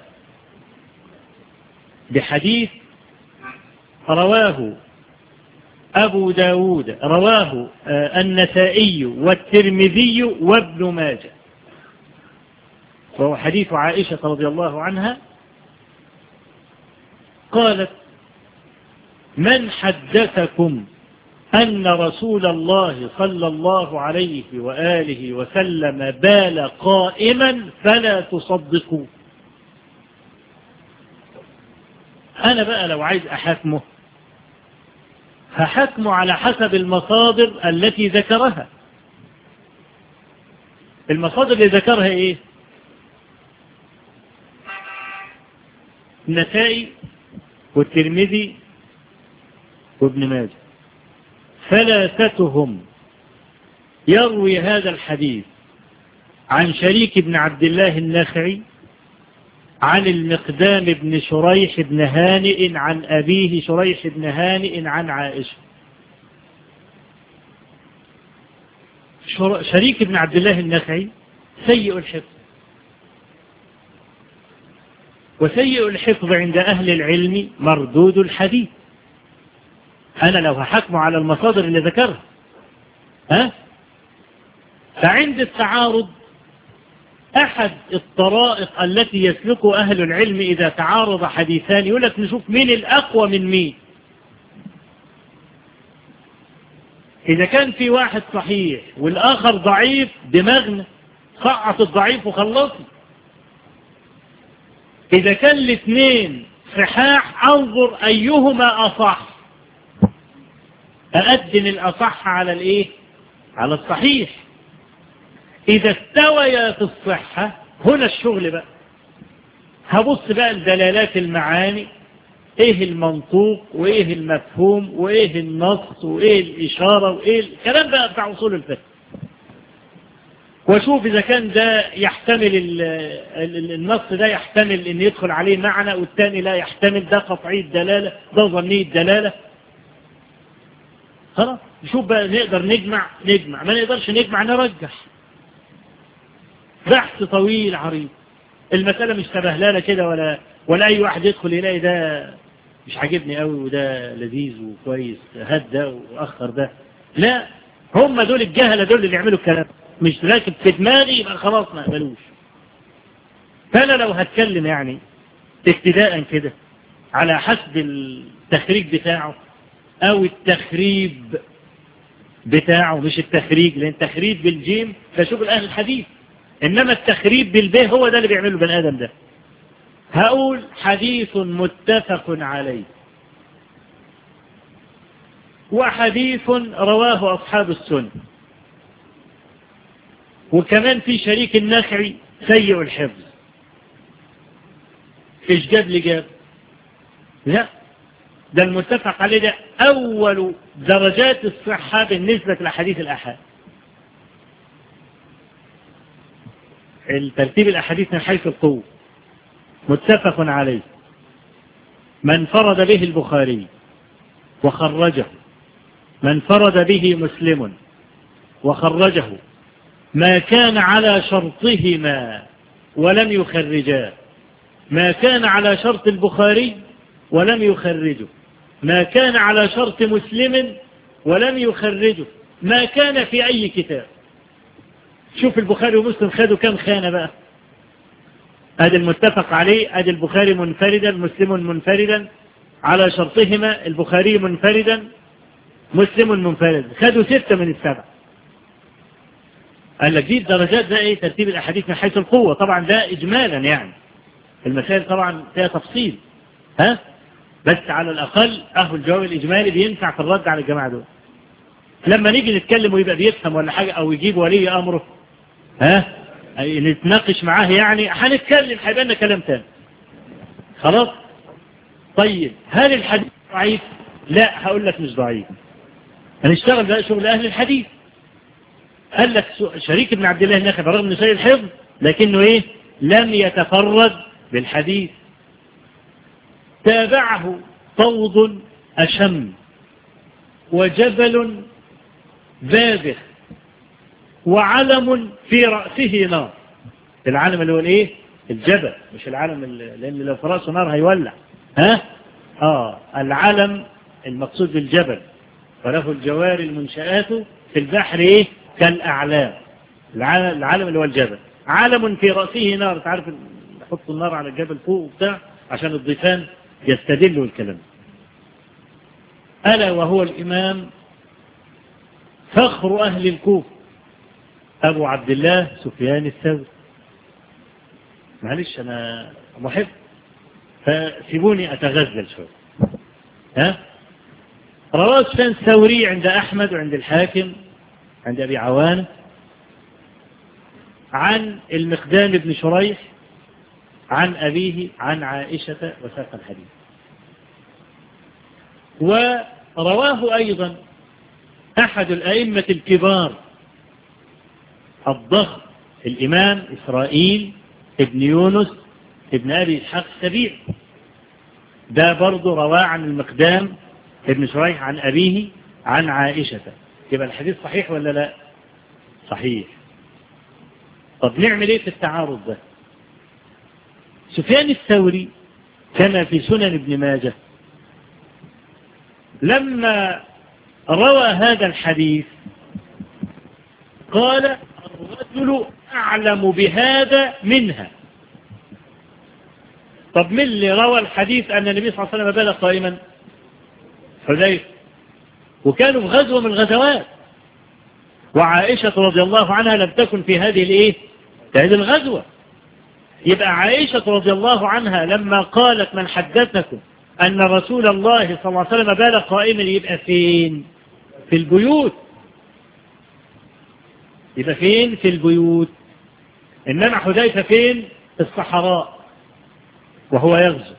بحديث رواه أبو داود رواه النسائي والترمذي وابن ماجه وهو حديث عائشة رضي الله عنها قالت من حدثكم أن رسول الله صلى الله عليه وآله وسلم بال قائما فلا تصدقوا أنا بقى لو عايز أحكمه هحكمه على حسب المصادر التي ذكرها المصادر اللي ذكرها ايه النسائي والترمذي وابن ماجه ثلاثتهم يروي هذا الحديث عن شريك بن عبد الله النخعي عن المقدام بن شريح بن هانئ عن أبيه شريح بن هانئ عن عائشة شريك بن عبد الله النخعي سيء الحفظ وسيء الحفظ عند أهل العلم مردود الحديث أنا لو هحكم على المصادر اللي ذكرها ها فعند التعارض أحد الطرائق التي يسلكها أهل العلم إذا تعارض حديثان يقول لك نشوف مين الأقوى من مين إذا كان في واحد صحيح والآخر ضعيف دماغنا صعت الضعيف وخلصنا إذا كان الاثنين صحاح أنظر أيهما أصح أقدم الأصح على الإيه على الصحيح إذا استويا في الصحة هنا الشغل بقى هبص بقى لدلالات المعاني ايه المنطوق وايه المفهوم وايه النص وايه الاشارة وايه الكلام بقى بتاع اصول الفقه واشوف اذا كان ده يحتمل ال ال النص ده يحتمل ان يدخل عليه معنى والتاني لا يحتمل ده قطعي الدلالة ده ظني الدلالة خلاص نشوف بقى نقدر نجمع نجمع ما نقدرش نجمع نرجح بحث طويل عريض المسألة مش سبهلالة كده ولا ولا أي واحد يدخل يلاقي ده مش عاجبني قوي وده لذيذ وكويس هات ده واخر ده لا هم دول الجهلة دول اللي يعملوا الكلام مش راكب في دماغي يبقى خلاص ما اقبلوش فانا لو هتكلم يعني ابتداء كده على حسب التخريج بتاعه او التخريب بتاعه مش التخريج لان التخريب بالجيم ده شغل اهل الحديث انما التخريب بالباء هو ده اللي بيعمله بني ادم ده هقول حديث متفق عليه وحديث رواه أصحاب السنة وكمان في شريك النخعي سيء الحفظ ايش جاب لي جاب لا ده المتفق عليه ده أول درجات الصحة بالنسبة لحديث الأحاد الترتيب الأحاديث من حيث القوة متفق عليه من فرد به البخاري وخرجه من فرد به مسلم وخرجه ما كان على شرطهما ولم يخرجاه ما كان على شرط البخاري ولم يخرجه ما كان على شرط مسلم ولم يخرجه ما كان في أي كتاب شوف البخاري ومسلم خدوا كم خانة بقى ادي المتفق عليه ادي البخاري منفردا مسلم منفردا على شرطهما البخاري منفردا مسلم منفرد خدوا ستة من السبع قال لك دي الدرجات ده ايه ترتيب الاحاديث من حيث القوة طبعا ده اجمالا يعني المسائل طبعا فيها تفصيل ها بس على الاقل اهو الجواب الاجمالي بينفع في الرد على الجماعة دول لما نيجي نتكلم ويبقى بيفهم ولا حاجة او يجيب ولي امره ها نتناقش معاه يعني هنتكلم هيبقى لنا كلام تاني خلاص طيب هل الحديث ضعيف لا هقول لك مش ضعيف هنشتغل بقى شغل اهل الحديث قال لك شريك ابن عبد الله النخعي برغم انه سيد الحفظ لكنه ايه لم يتفرد بالحديث تابعه فوض أشم وجبل باذخ وعلم في رأسه نار العلم اللي هو الايه الجبل مش العلم اللي لان لو في رأسه نار هيولع ها اه العلم المقصود بالجبل وله الجوار المنشآت في البحر ايه كالأعلام العلم اللي هو الجبل علم في رأسه نار تعرف يحط النار على الجبل فوق وبتاع عشان الضيفان يستدلوا الكلام ألا وهو الإمام فخر أهل الكوفة أبو عبد الله سفيان الثوري معلش أنا محب فسيبوني أتغزل شوي ها رواه سفيان الثوري عند أحمد وعند الحاكم عند أبي عوان عن المقدام بن شريح عن أبيه عن عائشة وساق الحديث ورواه أيضا أحد الأئمة الكبار الضخم الإمام إسرائيل ابن يونس ابن أبي إسحاق السبيع ده برضه رواه عن المقدام ابن شريح عن أبيه عن عائشة يبقى الحديث صحيح ولا لا صحيح طب نعمل ايه في التعارض ده سفيان الثوري كما في سنن ابن ماجه لما روى هذا الحديث قال الرجل أعلم بهذا منها طب من اللي روى الحديث أن النبي صلى الله عليه وسلم بال قائما حذيفة وكانوا في غزوة من الغزوات وعائشة رضي الله عنها لم تكن في هذه الايه في هذه الغزوة يبقى عائشة رضي الله عنها لما قالت من حدثكم أن رسول الله صلى الله عليه وسلم بال قائما يبقى فين في البيوت يبقى فين في البيوت إنما حذيفة فين في الصحراء وهو يغزو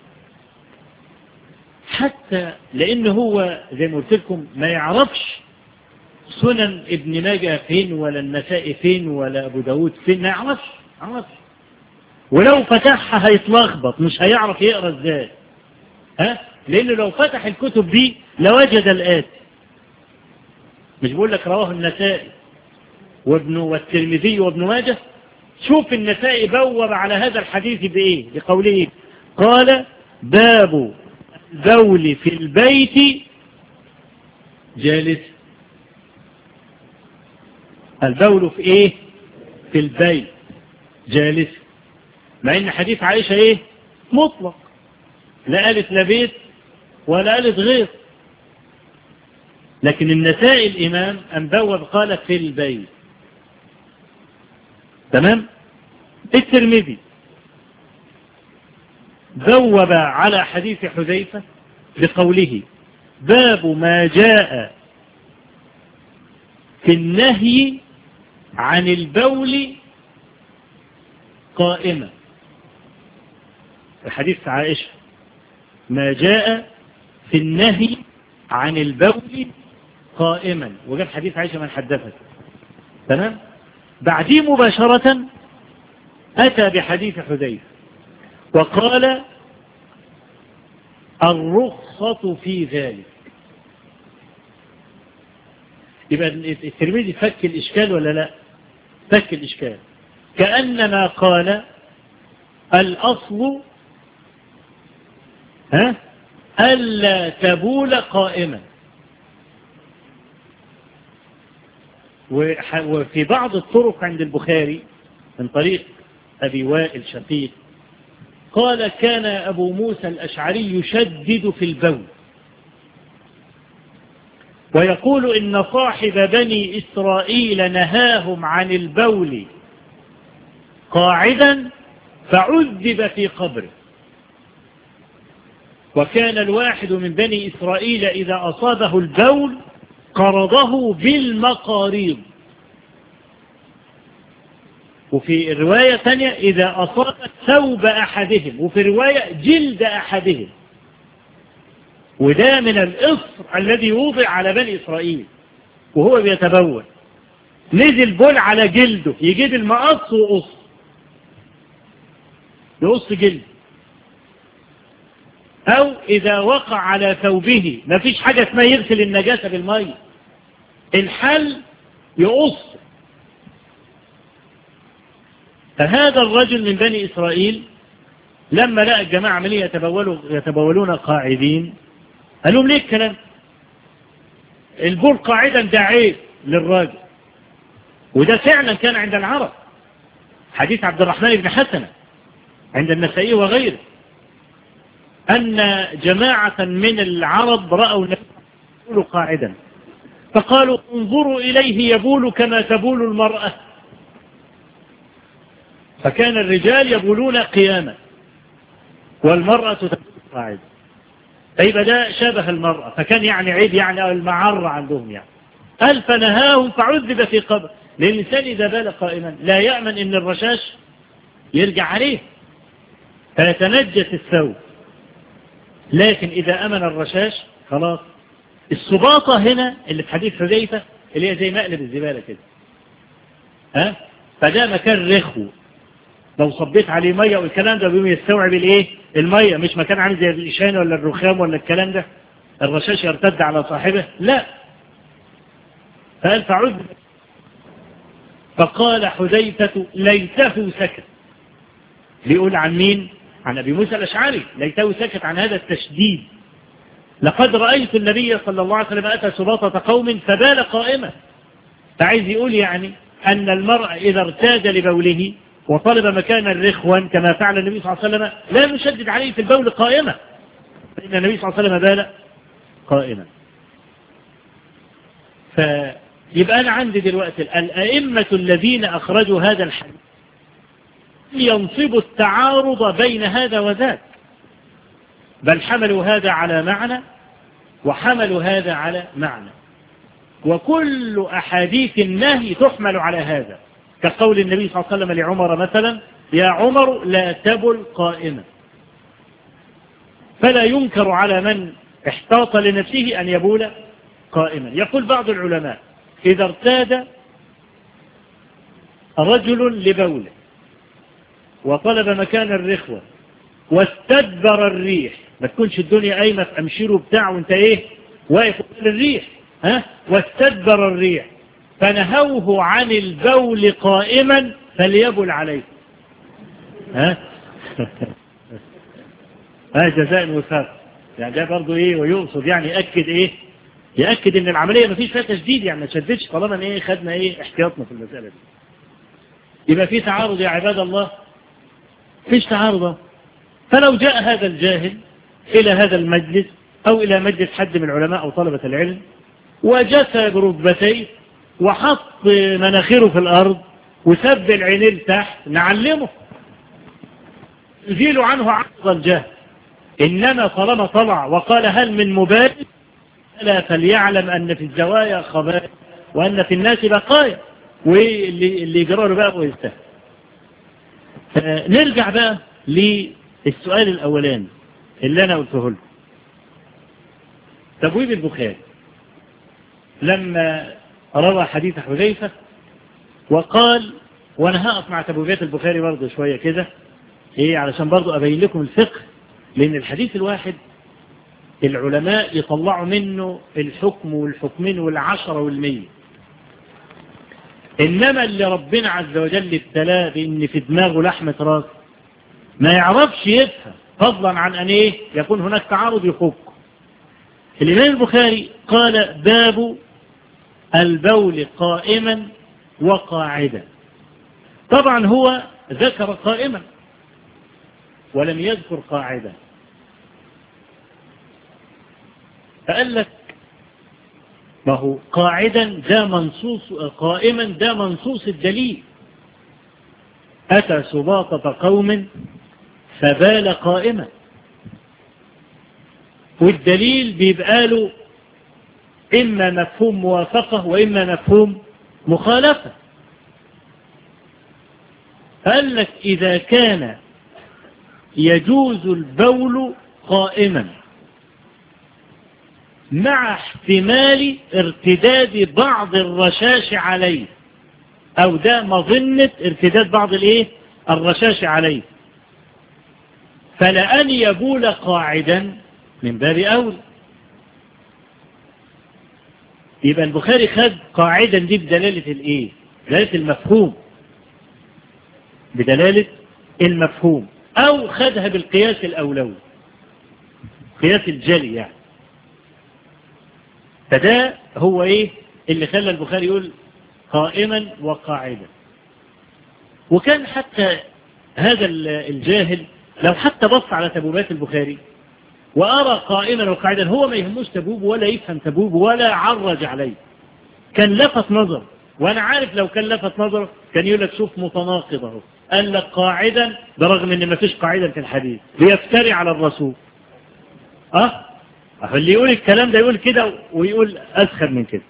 حتى لأنه هو زي ما قلت لكم ما يعرفش سنن ابن ماجه فين ولا النساء فين ولا أبو داود فين ما يعرفش يعرفش ولو فتحها هيتلخبط مش هيعرف يقرأ ازاي ها لأنه لو فتح الكتب دي لوجد الآتي مش بقول لك رواه النسائي وابن والترمذي وابن ماجه شوف النسائي بوب على هذا الحديث بإيه بقوله قال باب البول في البيت جالس البول في ايه في البيت جالس مع ان حديث عائشة ايه مطلق لا قالت لا بيت ولا قالت غير لكن النساء الإمام أن بوب قال في البيت تمام الترمذي بوب على حديث حذيفة بقوله باب ما جاء في النهي عن البول قائمة الحديث عائشة ما جاء في النهي عن البول قائما وجاب حديث عائشة من حدثت تمام بعديه مباشرة أتى بحديث حذيفة وقال الرخصة في ذلك يبقى الترمذي فك الإشكال ولا لا فك الإشكال كأنما قال الأصل ها ألا تبول قائما وفي بعض الطرق عند البخاري من طريق أبي وائل شقيق قال كان أبو موسى الأشعري يشدد في البول ويقول إن صاحب بني إسرائيل نهاهم عن البول قاعدا فعذب في قبره وكان الواحد من بني إسرائيل إذا أصابه البول قرضه بالمقاريض وفي رواية ثانية إذا أصاب ثوب أحدهم وفي رواية جلد أحدهم وده من الإصر الذي وضع على بني إسرائيل وهو بيتبول نزل بول على جلده يجيب المقص وقص يقص جلد أو إذا وقع على ثوبه ما فيش حاجة اسمها يغسل النجاسة بالمية الحل يقص فهذا الرجل من بني إسرائيل لما لقى الجماعة عملية يتبولوا يتبولون قاعدين قال لهم ليه الكلام البول قاعدا ده عيب للراجل وده فعلا كان عند العرب حديث عبد الرحمن بن حسنة عند النسائي وغيره أن جماعة من العرب رأوا يبول قاعدا فقالوا انظروا إليه يبول كما تبول المرأة فكان الرجال يبولون قياما والمرأة تبول قاعدا فيبقى ده شبه المرأة فكان يعني عيب يعني المعرة عندهم يعني قال فنهاهم فعذب في قبر لأن الإنسان إذا بال قائما لا يأمن إن الرشاش يرجع عليه فيتنجس الثوب لكن إذا أمن الرشاش خلاص السباطة هنا اللي في حديث حذيفة اللي هي زي مقلب الزبالة كده ها فده مكان رخو لو صبيت عليه مية والكلام ده بيقوم يستوعب الايه المية مش مكان عامل زي الإشان ولا الرخام ولا الكلام ده الرشاش يرتد على صاحبه لا فقال فعذب فقال حذيفة ليته سكت بيقول عن مين عن أبي موسى الأشعري ليته سكت عن هذا التشديد لقد رأيت النبي صلى الله عليه وسلم أتى سباطة قوم فبال قائمة فعايز يقول يعني أن المرء إذا ارتاد لبوله وطلب مكانا رخوا كما فعل النبي صلى الله عليه وسلم لا نشدد عليه في البول قائمة فإن النبي صلى الله عليه وسلم بال قائما فيبقى أنا عندي دلوقتي الأئمة الذين أخرجوا هذا الحديث ينصب التعارض بين هذا وذاك بل حملوا هذا على معنى وحملوا هذا على معنى وكل أحاديث النهي تحمل على هذا كقول النبي صلى الله عليه وسلم لعمر مثلا يا عمر لا تبل قائما فلا ينكر على من احتاط لنفسه أن يبول قائما يقول بعض العلماء إذا ارتاد رجل لبوله وطلب مكان الرخوة واستدبر الريح ما تكونش الدنيا قايمة في أمشيره بتاع وانت ايه واقف قدام الريح ها واستدبر الريح فنهوه عن البول قائما فليبل عليه ها ها جزاء وفاق يعني ده برضه ايه ويقصد يعني يأكد ايه يأكد ان العملية مفيش فيها تشديد يعني ما تشددش طالما ايه خدنا ايه احتياطنا في المسألة دي يبقى في تعارض يا عباد الله فيش تعارض فلو جاء هذا الجاهل إلى هذا المجلس أو إلى مجلس حد من العلماء أو طلبة العلم وجثى بركبتيه وحط مناخيره في الأرض وسب العينين تحت نعلمه نزيل عنه عرض الجهل إنما طالما طلع وقال هل من مبارك لا فليعلم أن في الزوايا خبائر وأن في الناس بقايا واللي اللي يجرى بقى ويستهل نرجع بقى للسؤال الأولاني اللي أنا قلته له تبويب البخاري لما روى حديث حذيفة وقال وانا هقف مع تبويبات البخاري برضه شوية كده ايه علشان برضه ابين لكم الفقه لان الحديث الواحد العلماء يطلعوا منه الحكم والحكمين والعشرة والمية انما اللي ربنا عز وجل ابتلاه بان في دماغه لحمة راس ما يعرفش يفهم فضلا عن ان ايه يكون هناك تعارض يفك الامام البخاري قال باب البول قائما وقاعدا طبعا هو ذكر قائما ولم يذكر قاعدا فقال لك ما هو قاعدا ده منصوص قائما ده منصوص الدليل أتى سباطة قوم فبال قائما والدليل بيبقى له إما مفهوم موافقة وإما مفهوم مخالفة قال لك إذا كان يجوز البول قائما مع احتمال ارتداد بعض الرشاش عليه او ده مظنة ارتداد بعض الايه الرشاش عليه فلأن يبول قاعدا من باب اول يبقى البخاري خد قاعدا دي بدلالة الايه بدلالة المفهوم بدلالة المفهوم او خدها بالقياس الاولوي قياس الجلي يعني فده هو ايه اللي خلى البخاري يقول قائما وقاعدا وكان حتى هذا الجاهل لو حتى بص على تبوبات البخاري وأرى قائما وقاعدا هو ما يهموش تبوب ولا يفهم تبوب ولا عرج عليه كان لفت نظر وأنا عارف لو كان لفت نظر كان يقول لك شوف متناقض اهو قال لك قاعدا برغم ان ما فيش قاعدة في الحديث بيفتري على الرسول اه اللي يقول الكلام ده يقول كده ويقول أسخر من كده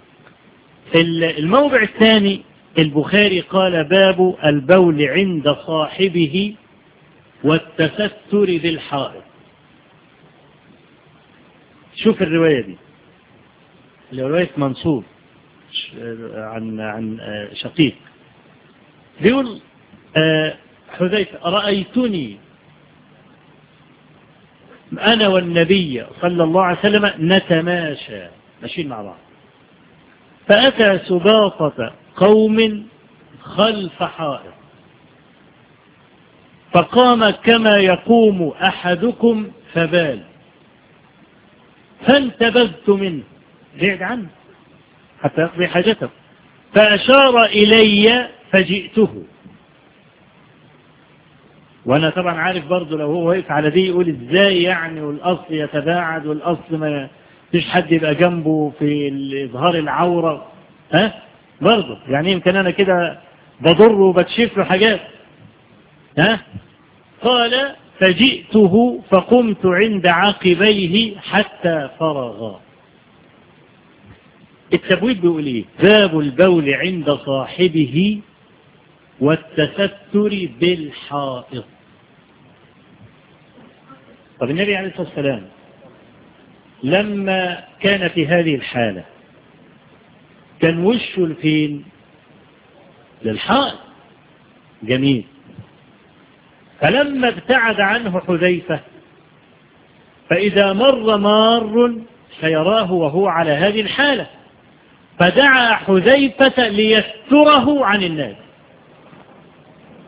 الموضع الثاني البخاري قال باب البول عند صاحبه والتستر بالحائط شوف الرواية دي رواية منصور عن عن شقيق بيقول حذيفة رأيتني أنا والنبي صلى الله عليه وسلم نتماشى ماشيين مع بعض فأتى سباطة قوم خلف حائط فقام كما يقوم أحدكم فبال فانتبذت منه بعد عنه حتى يقضي حاجته فأشار إلي فجئته وانا طبعا عارف برضه لو هو واقف على دي يقول ازاي يعني والاصل يتباعد والاصل ما فيش حد يبقى جنبه في اظهار العورة ها برضه يعني يمكن انا كده بضر وبكشف له حاجات ها قال فجئته فقمت عند عقبيه حتى فرغا التبويب بيقول ايه باب البول عند صاحبه والتستر بالحائط طب النبي عليه الصلاة والسلام لما كان في هذه الحالة كان وشه لفين للحائط جميل فلما ابتعد عنه حذيفة فإذا مر مار سيراه وهو على هذه الحالة فدعا حذيفة ليستره عن الناس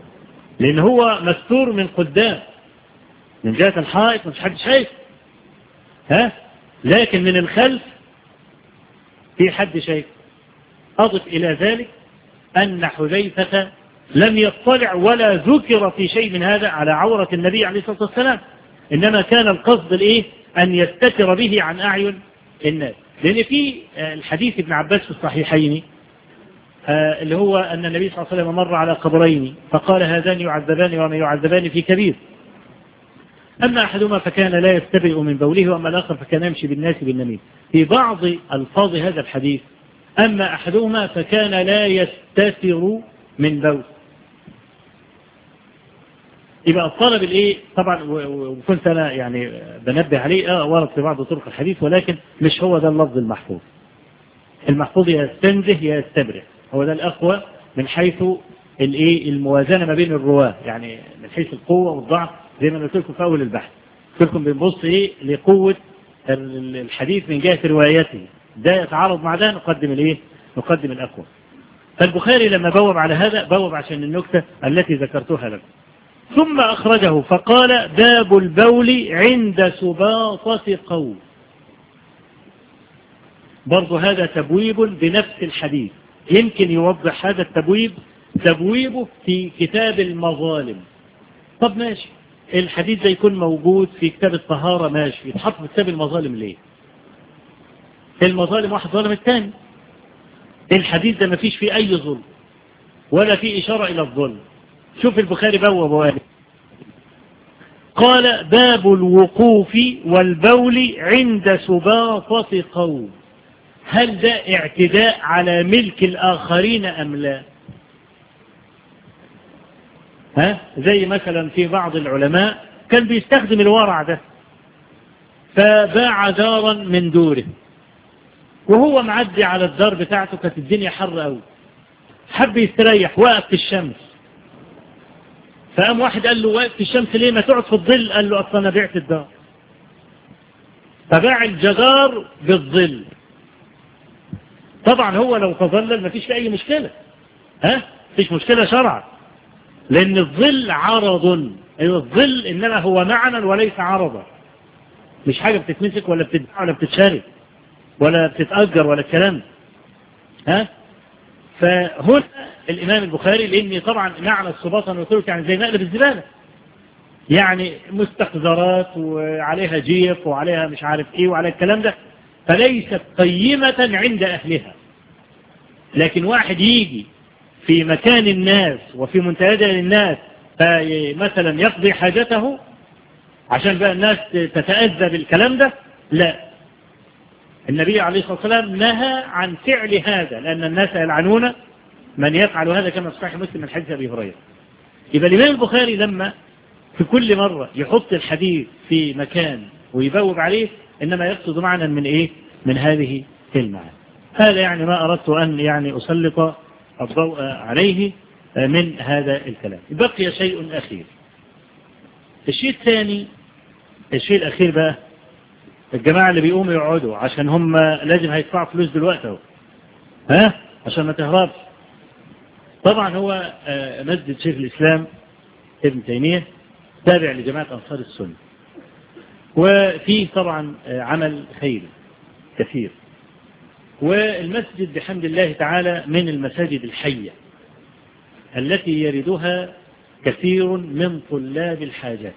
لأن هو مستور من قدام من جهة الحائط مش حد شايف ها لكن من الخلف في حد شايف أضف إلى ذلك أن حذيفة لم يطلع ولا ذكر في شيء من هذا على عورة النبي عليه الصلاة والسلام إنما كان القصد الإيه أن يستتر به عن أعين الناس لأن في الحديث ابن عباس في الصحيحين اللي هو أن النبي صلى الله عليه وسلم مر على قبرين فقال هذان يعذبان وما يعذبان في كبير أما أحدهما فكان لا يستبرئ من بوله وأما الآخر فكان يمشي بالناس بالنميم في بعض ألفاظ هذا الحديث أما أحدهما فكان لا يستتر من بول يبقى الطلب الايه طبعا وكنت انا يعني بنبه عليه اه ورد في بعض طرق الحديث ولكن مش هو ده اللفظ المحفوظ المحفوظ يستنزه يستبرئ هو ده الاقوى من حيث الايه الموازنه ما بين الرواه يعني من حيث القوه والضعف زي ما قلت لكم في اول البحث قلت لكم بنبص ايه لقوه الحديث من جهه روايته ده يتعارض مع ده نقدم الايه نقدم الاقوى فالبخاري لما بوب على هذا بوب عشان النكته التي ذكرتها لكم ثم أخرجه فقال باب البول عند سباطة قوم برضو هذا تبويب بنفس الحديث يمكن يوضح هذا التبويب تبويبه في كتاب المظالم طب ماشي الحديث ده يكون موجود في كتاب الطهارة ماشي يتحط في كتاب المظالم ليه المظالم واحد ظلم الثاني الحديث ده ما فيش فيه أي ظلم ولا فيه إشارة إلى الظلم شوف البخاري بواب وقال قال باب الوقوف والبول عند سباطة قوم هل ده اعتداء على ملك الآخرين أم لا ها زي مثلا في بعض العلماء كان بيستخدم الورع ده فباع دارا من دوره وهو معدي على الدار بتاعته كانت الدنيا حر قوي حب يستريح وقف في الشمس فقام واحد قال له واقف في الشمس ليه ما تقعد في الظل قال له اصلا انا بعت الدار فباع الجدار بالظل طبعا هو لو تظلل ما فيش في اي مشكلة ها فيش مشكلة شرعا لان الظل عرض ايوه الظل انما هو معنى وليس عرضا مش حاجة بتتمسك ولا بتتباع ولا بتتشارك ولا بتتأجر ولا الكلام ها فهنا الإمام البخاري لأن طبعا معنى السباطة أنا قلت يعني زي مقلب الزبالة يعني مستحضرات وعليها جيف وعليها مش عارف ايه وعليها الكلام ده فليست قيمة عند أهلها لكن واحد يجي في مكان الناس وفي منتهى للناس فمثلا يقضي حاجته عشان بقى الناس تتأذى بالكلام ده لا النبي عليه الصلاة والسلام نهى عن فعل هذا لأن الناس يلعنون من يفعل هذا كما في صحيح مسلم من حديث أبي هريرة يبقى الإمام البخاري لما في كل مرة يحط الحديث في مكان ويبوب عليه إنما يقصد معنى من إيه من هذه المعنى هذا يعني ما أردت أن يعني أسلط الضوء عليه من هذا الكلام بقي شيء أخير الشيء الثاني الشيء الأخير بقى الجماعة اللي بيقوموا يقعدوا عشان هم لازم هيدفعوا فلوس دلوقتي اهو ها عشان ما تهربش طبعا هو مسجد شيخ الإسلام ابن تيمية تابع لجماعة أنصار السنة وفيه طبعا عمل خيري كثير والمسجد بحمد الله تعالى من المساجد الحية التي يردها كثير من طلاب الحاجات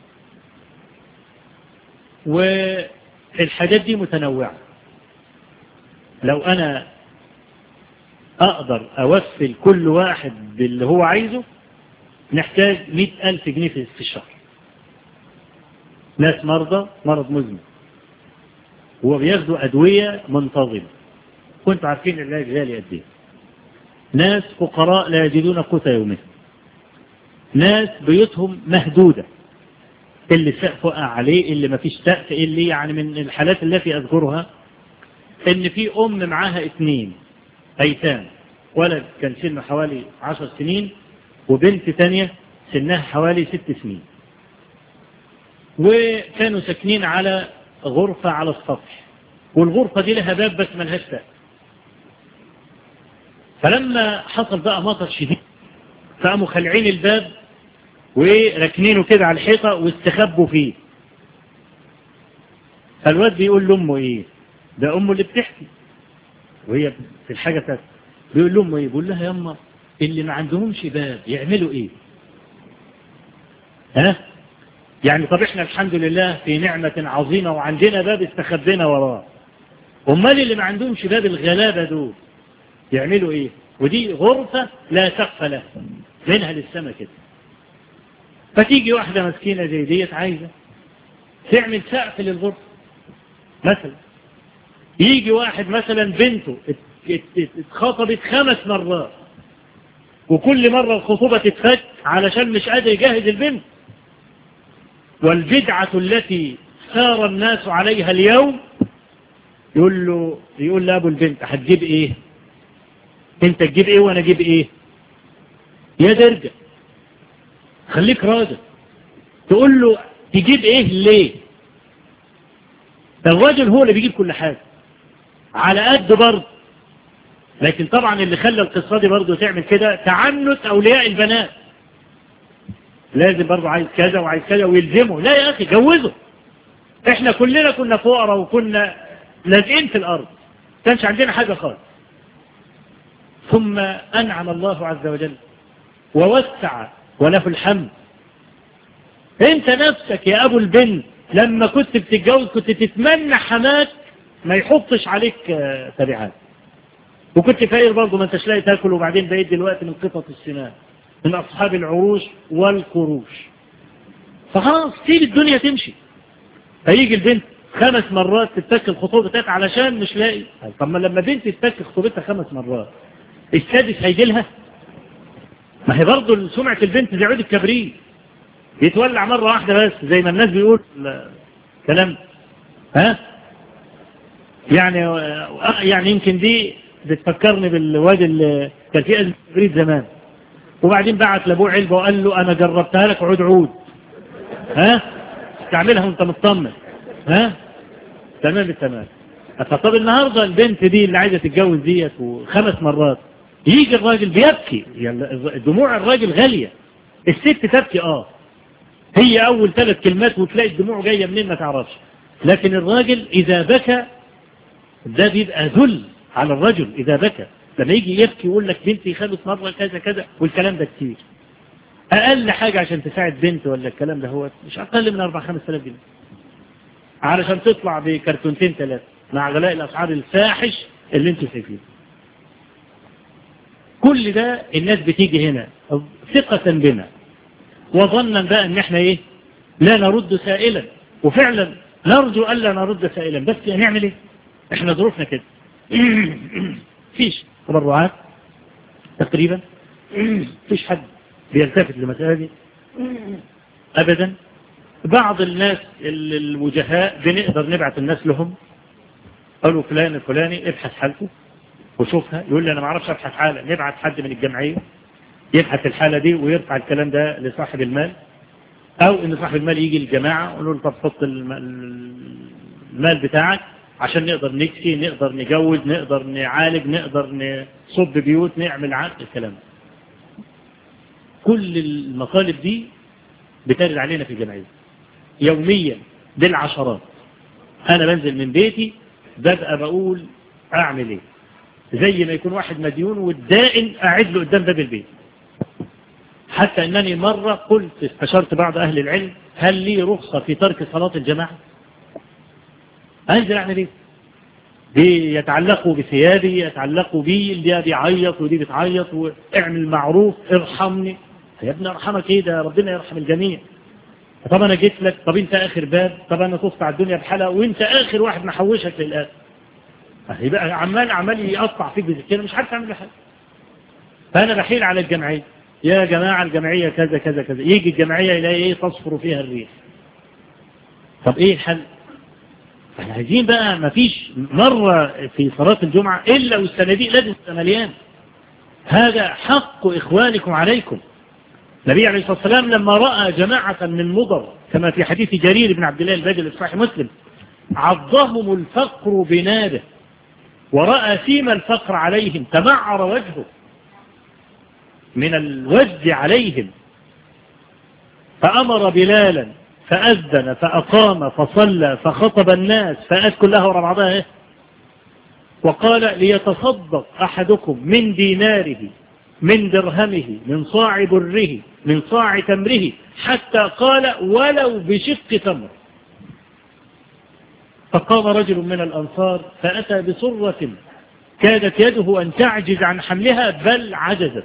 والحاجات دي متنوعة لو أنا أقدر أوفل كل واحد باللي هو عايزه نحتاج مئة ألف جنيه في الشهر ناس مرضى مرض مزمن وبياخدوا أدوية منتظمة كنتوا عارفين العلاج غالي قد ايه ناس فقراء لا يجدون قوت يومهم ناس بيوتهم مهدودة اللي سقف وقع عليه اللي ما فيش سقف اللي يعني من الحالات التي أذكرها ان في أم معاها اثنين أيتام ولد كان سنه حوالي عشر سنين وبنت تانية سنها حوالي ست سنين وكانوا ساكنين على غرفة على السطح والغرفة دي لها باب بس ملهاش سقف فلما حصل بقى مطر شديد فقاموا خلعين الباب وركنينه كده على الحيطة واستخبوا فيه فالواد بيقول لأمه إيه ده أمه اللي بتحكي وهي في الحاجة تانية بيقول لأمه إيه بيقول لها يما اللي ما عندهمش باب يعملوا إيه ها يعني طب احنا الحمد لله في نعمة عظيمة وعندنا باب استخبينا وراه امال اللي ما عندهمش باب الغلابة دول يعملوا ايه ودي غرفة لا سقف لها منها للسماء كده فتيجي واحدة مسكينة زي ديت عايزة تعمل سقف للغرفة مثلا يجي واحد مثلا بنته اتخطبت خمس مرات وكل مرة الخطوبة تتفك علشان مش قادر يجهز البنت والبدعة التي سار الناس عليها اليوم يقول له يقول لأبو البنت هتجيب ايه انت تجيب ايه وانا اجيب ايه يا درجة خليك راجل تقول له تجيب ايه ليه الراجل هو اللي بيجيب كل حاجة على قد برضه لكن طبعا اللي خلى القصة دي برضه تعمل كده تعنت أولياء البنات لازم برضه عايز كذا وعايز كذا ويلزمه لا يا أخي جوزه احنا كلنا كنا فقراء وكنا لازقين في الأرض كانش عندنا حاجة خالص ثم أنعم الله عز وجل ووسع وله الحمد انت نفسك يا أبو البنت لما كنت بتتجوز كنت تتمنى حماك ما يحطش عليك تبعات وكنت فاير برضه ما انتش لاقي تاكل وبعدين بقيت دلوقتي من قطط السنان من أصحاب العروش والقروش فخلاص سيب الدنيا تمشي فيجي البنت خمس مرات تتك الخطوبة بتاعت علشان مش لاقي طب ما لما بنت تتك خطوبتها خمس مرات السادس هيجي لها ما هي برضه سمعة البنت زي عود الكبريت يتولع مرة واحدة بس زي ما الناس بيقول كلام ها يعني يعني يمكن دي بتفكرني بالواد اللي كان فيه أزمة كبريت زمان وبعدين بعت لابوه علبة وقال له أنا جربتها لك عود عود ها تعملها وانت مطمن ها تمام التمام فطب النهاردة البنت دي اللي عايزة تتجوز ديت وخمس مرات يجي الراجل بيبكي يعني دموع الراجل غالية الست تبكي اه هي اول ثلاث كلمات وتلاقي الدموع جاية منين ما تعرفش لكن الراجل اذا بكى ده بيبقى ذل على الرجل اذا بكى لما يجي يبكي يقول لك بنتي خدت مرة كذا كذا والكلام ده كتير اقل حاجة عشان تساعد بنت ولا الكلام ده هو مش اقل من 4 5000 جنيه علشان تطلع بكرتونتين ثلاثة مع غلاء الاسعار الفاحش اللي انتوا شايفينه كل ده الناس بتيجي هنا ثقة بنا وظنا بقى ان احنا ايه لا نرد سائلا وفعلا نرجو الا نرد سائلا بس هنعمل ايه احنا ظروفنا كده فيش تبرعات تقريبا فيش حد بيلتفت للمسألة دي ابدا بعض الناس الوجهاء بنقدر نبعث الناس لهم قالوا فلان الفلاني ابحث حالته وشوفها يقول لي انا ما اعرفش ابحث حالة نبعث حد من الجمعية يبحث الحالة دي ويرفع الكلام ده لصاحب المال او ان صاحب المال يجي الجماعة يقول له طب حط المال بتاعك عشان نقدر نكسي نقدر نجوز نقدر نعالج نقدر نصب بيوت نعمل عقد الكلام كل المطالب دي بترد علينا في الجمعية يوميا بالعشرات انا بنزل من بيتي ببقى بقول اعمل ايه زي ما يكون واحد مديون والدائن قاعد له قدام باب البيت حتى انني مرة قلت استشرت بعض اهل العلم هل لي رخصة في ترك صلاة الجماعة انزل اعمل ايه دي يتعلقوا بثيابي يتعلقوا بي اللي بيعيط ودي بتعيط واعمل معروف ارحمني يا ابني ارحمك ايه ده ربنا يرحم الجميع طب انا جيت لك طب انت اخر باب طب انا طفت على الدنيا بحلقة وانت اخر واحد محوشك للاخر يبقى عمال عمال يقطع فيك بذكرة مش عارف اعمل حاجه فانا بحيل على الجمعيه يا جماعه الجمعيه كذا كذا كذا يجي الجمعيه يلاقي ايه تصفر فيها الريح طب ايه الحل احنا عايزين بقى ما فيش مرة في صلاة الجمعة إلا والصناديق لازم تبقى مليان هذا حق إخوانكم عليكم النبي عليه الصلاة والسلام لما رأى جماعة من مضر كما في حديث جرير بن عبد الله الباجل الصحيح مسلم عضهم الفقر بناده ورأى سيما الفقر عليهم تمعر وجهه من الوجد عليهم فأمر بلالا فأذن فأقام فصلى فخطب الناس فأت كلها ورا بعضها إيه؟ وقال ليتصدق أحدكم من ديناره من درهمه من صاع بره من صاع تمره حتى قال ولو بشق تمر فقام رجل من الأنصار فأتى بصرة كادت يده أن تعجز عن حملها بل عجزت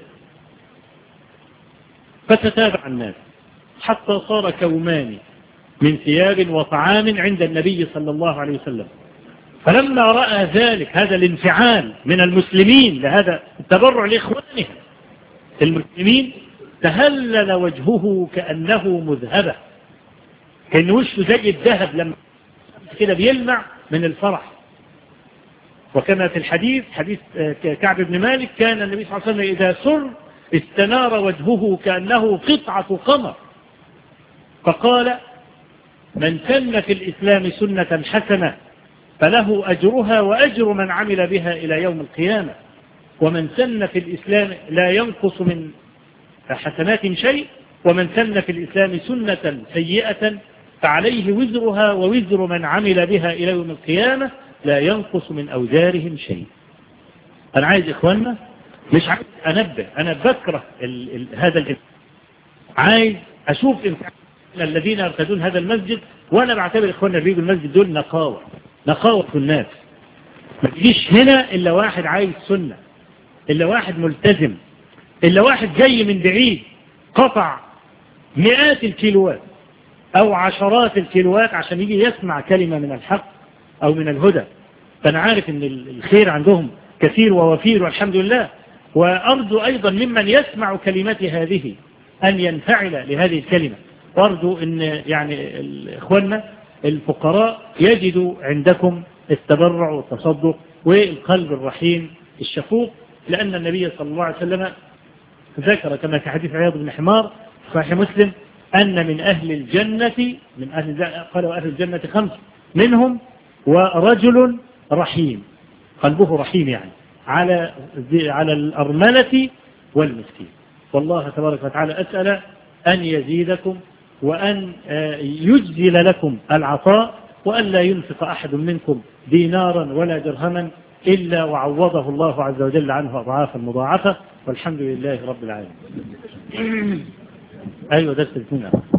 فتتابع الناس حتى صار كومان من ثياب وطعام عند النبي صلى الله عليه وسلم فلما رأى ذلك هذا الانفعال من المسلمين لهذا التبرع لإخوانهم المسلمين تهلل وجهه كأنه مذهبة كان وشه زي الذهب لما كده بيلمع من الفرح وكما في الحديث حديث كعب بن مالك كان النبي صلى الله عليه وسلم إذا سر استنار وجهه كأنه قطعة قمر فقال من سن في الإسلام سنة حسنة فله أجرها وأجر من عمل بها إلى يوم القيامة ومن سن في الإسلام لا ينقص من حسنات شيء ومن سن في الإسلام سنة سيئة فعليه وزرها ووزر من عمل بها إلى يوم القيامة لا ينقص من أوزارهم شيء أنا عايز إخواننا مش عايز أنبه أنا بكره ال ال هذا الإنسان عايز أشوف الذين يرتدون هذا المسجد وأنا بعتبر إخواننا اللي بيجوا المسجد دول نقاوة نقاوة الناس ما تجيش هنا إلا واحد عايز سنة إلا واحد ملتزم إلا واحد جاي من بعيد قطع مئات الكيلوات أو عشرات الكيلوات عشان يجي يسمع كلمة من الحق أو من الهدى فأنا عارف أن الخير عندهم كثير ووفير والحمد لله وأرجو أيضا ممن يسمع كلمتي هذه أن ينفعل لهذه الكلمة وأرجو أن يعني إخواننا الفقراء يجدوا عندكم التبرع والتصدق والقلب الرحيم الشفوق لأن النبي صلى الله عليه وسلم ذكر كما في حديث عياض بن حمار صحيح مسلم أن من أهل الجنة من أهل قالوا أهل الجنة خمس منهم ورجل رحيم قلبه رحيم يعني على على الأرملة والمسكين والله تبارك وتعالى أسأل أن يزيدكم وأن يجزل لكم العطاء وأن لا ينفق أحد منكم دينارا ولا درهما إلا وعوضه الله عز وجل عنه أضعافا مضاعفة والحمد لله رب العالمين أيوة درس الاثنين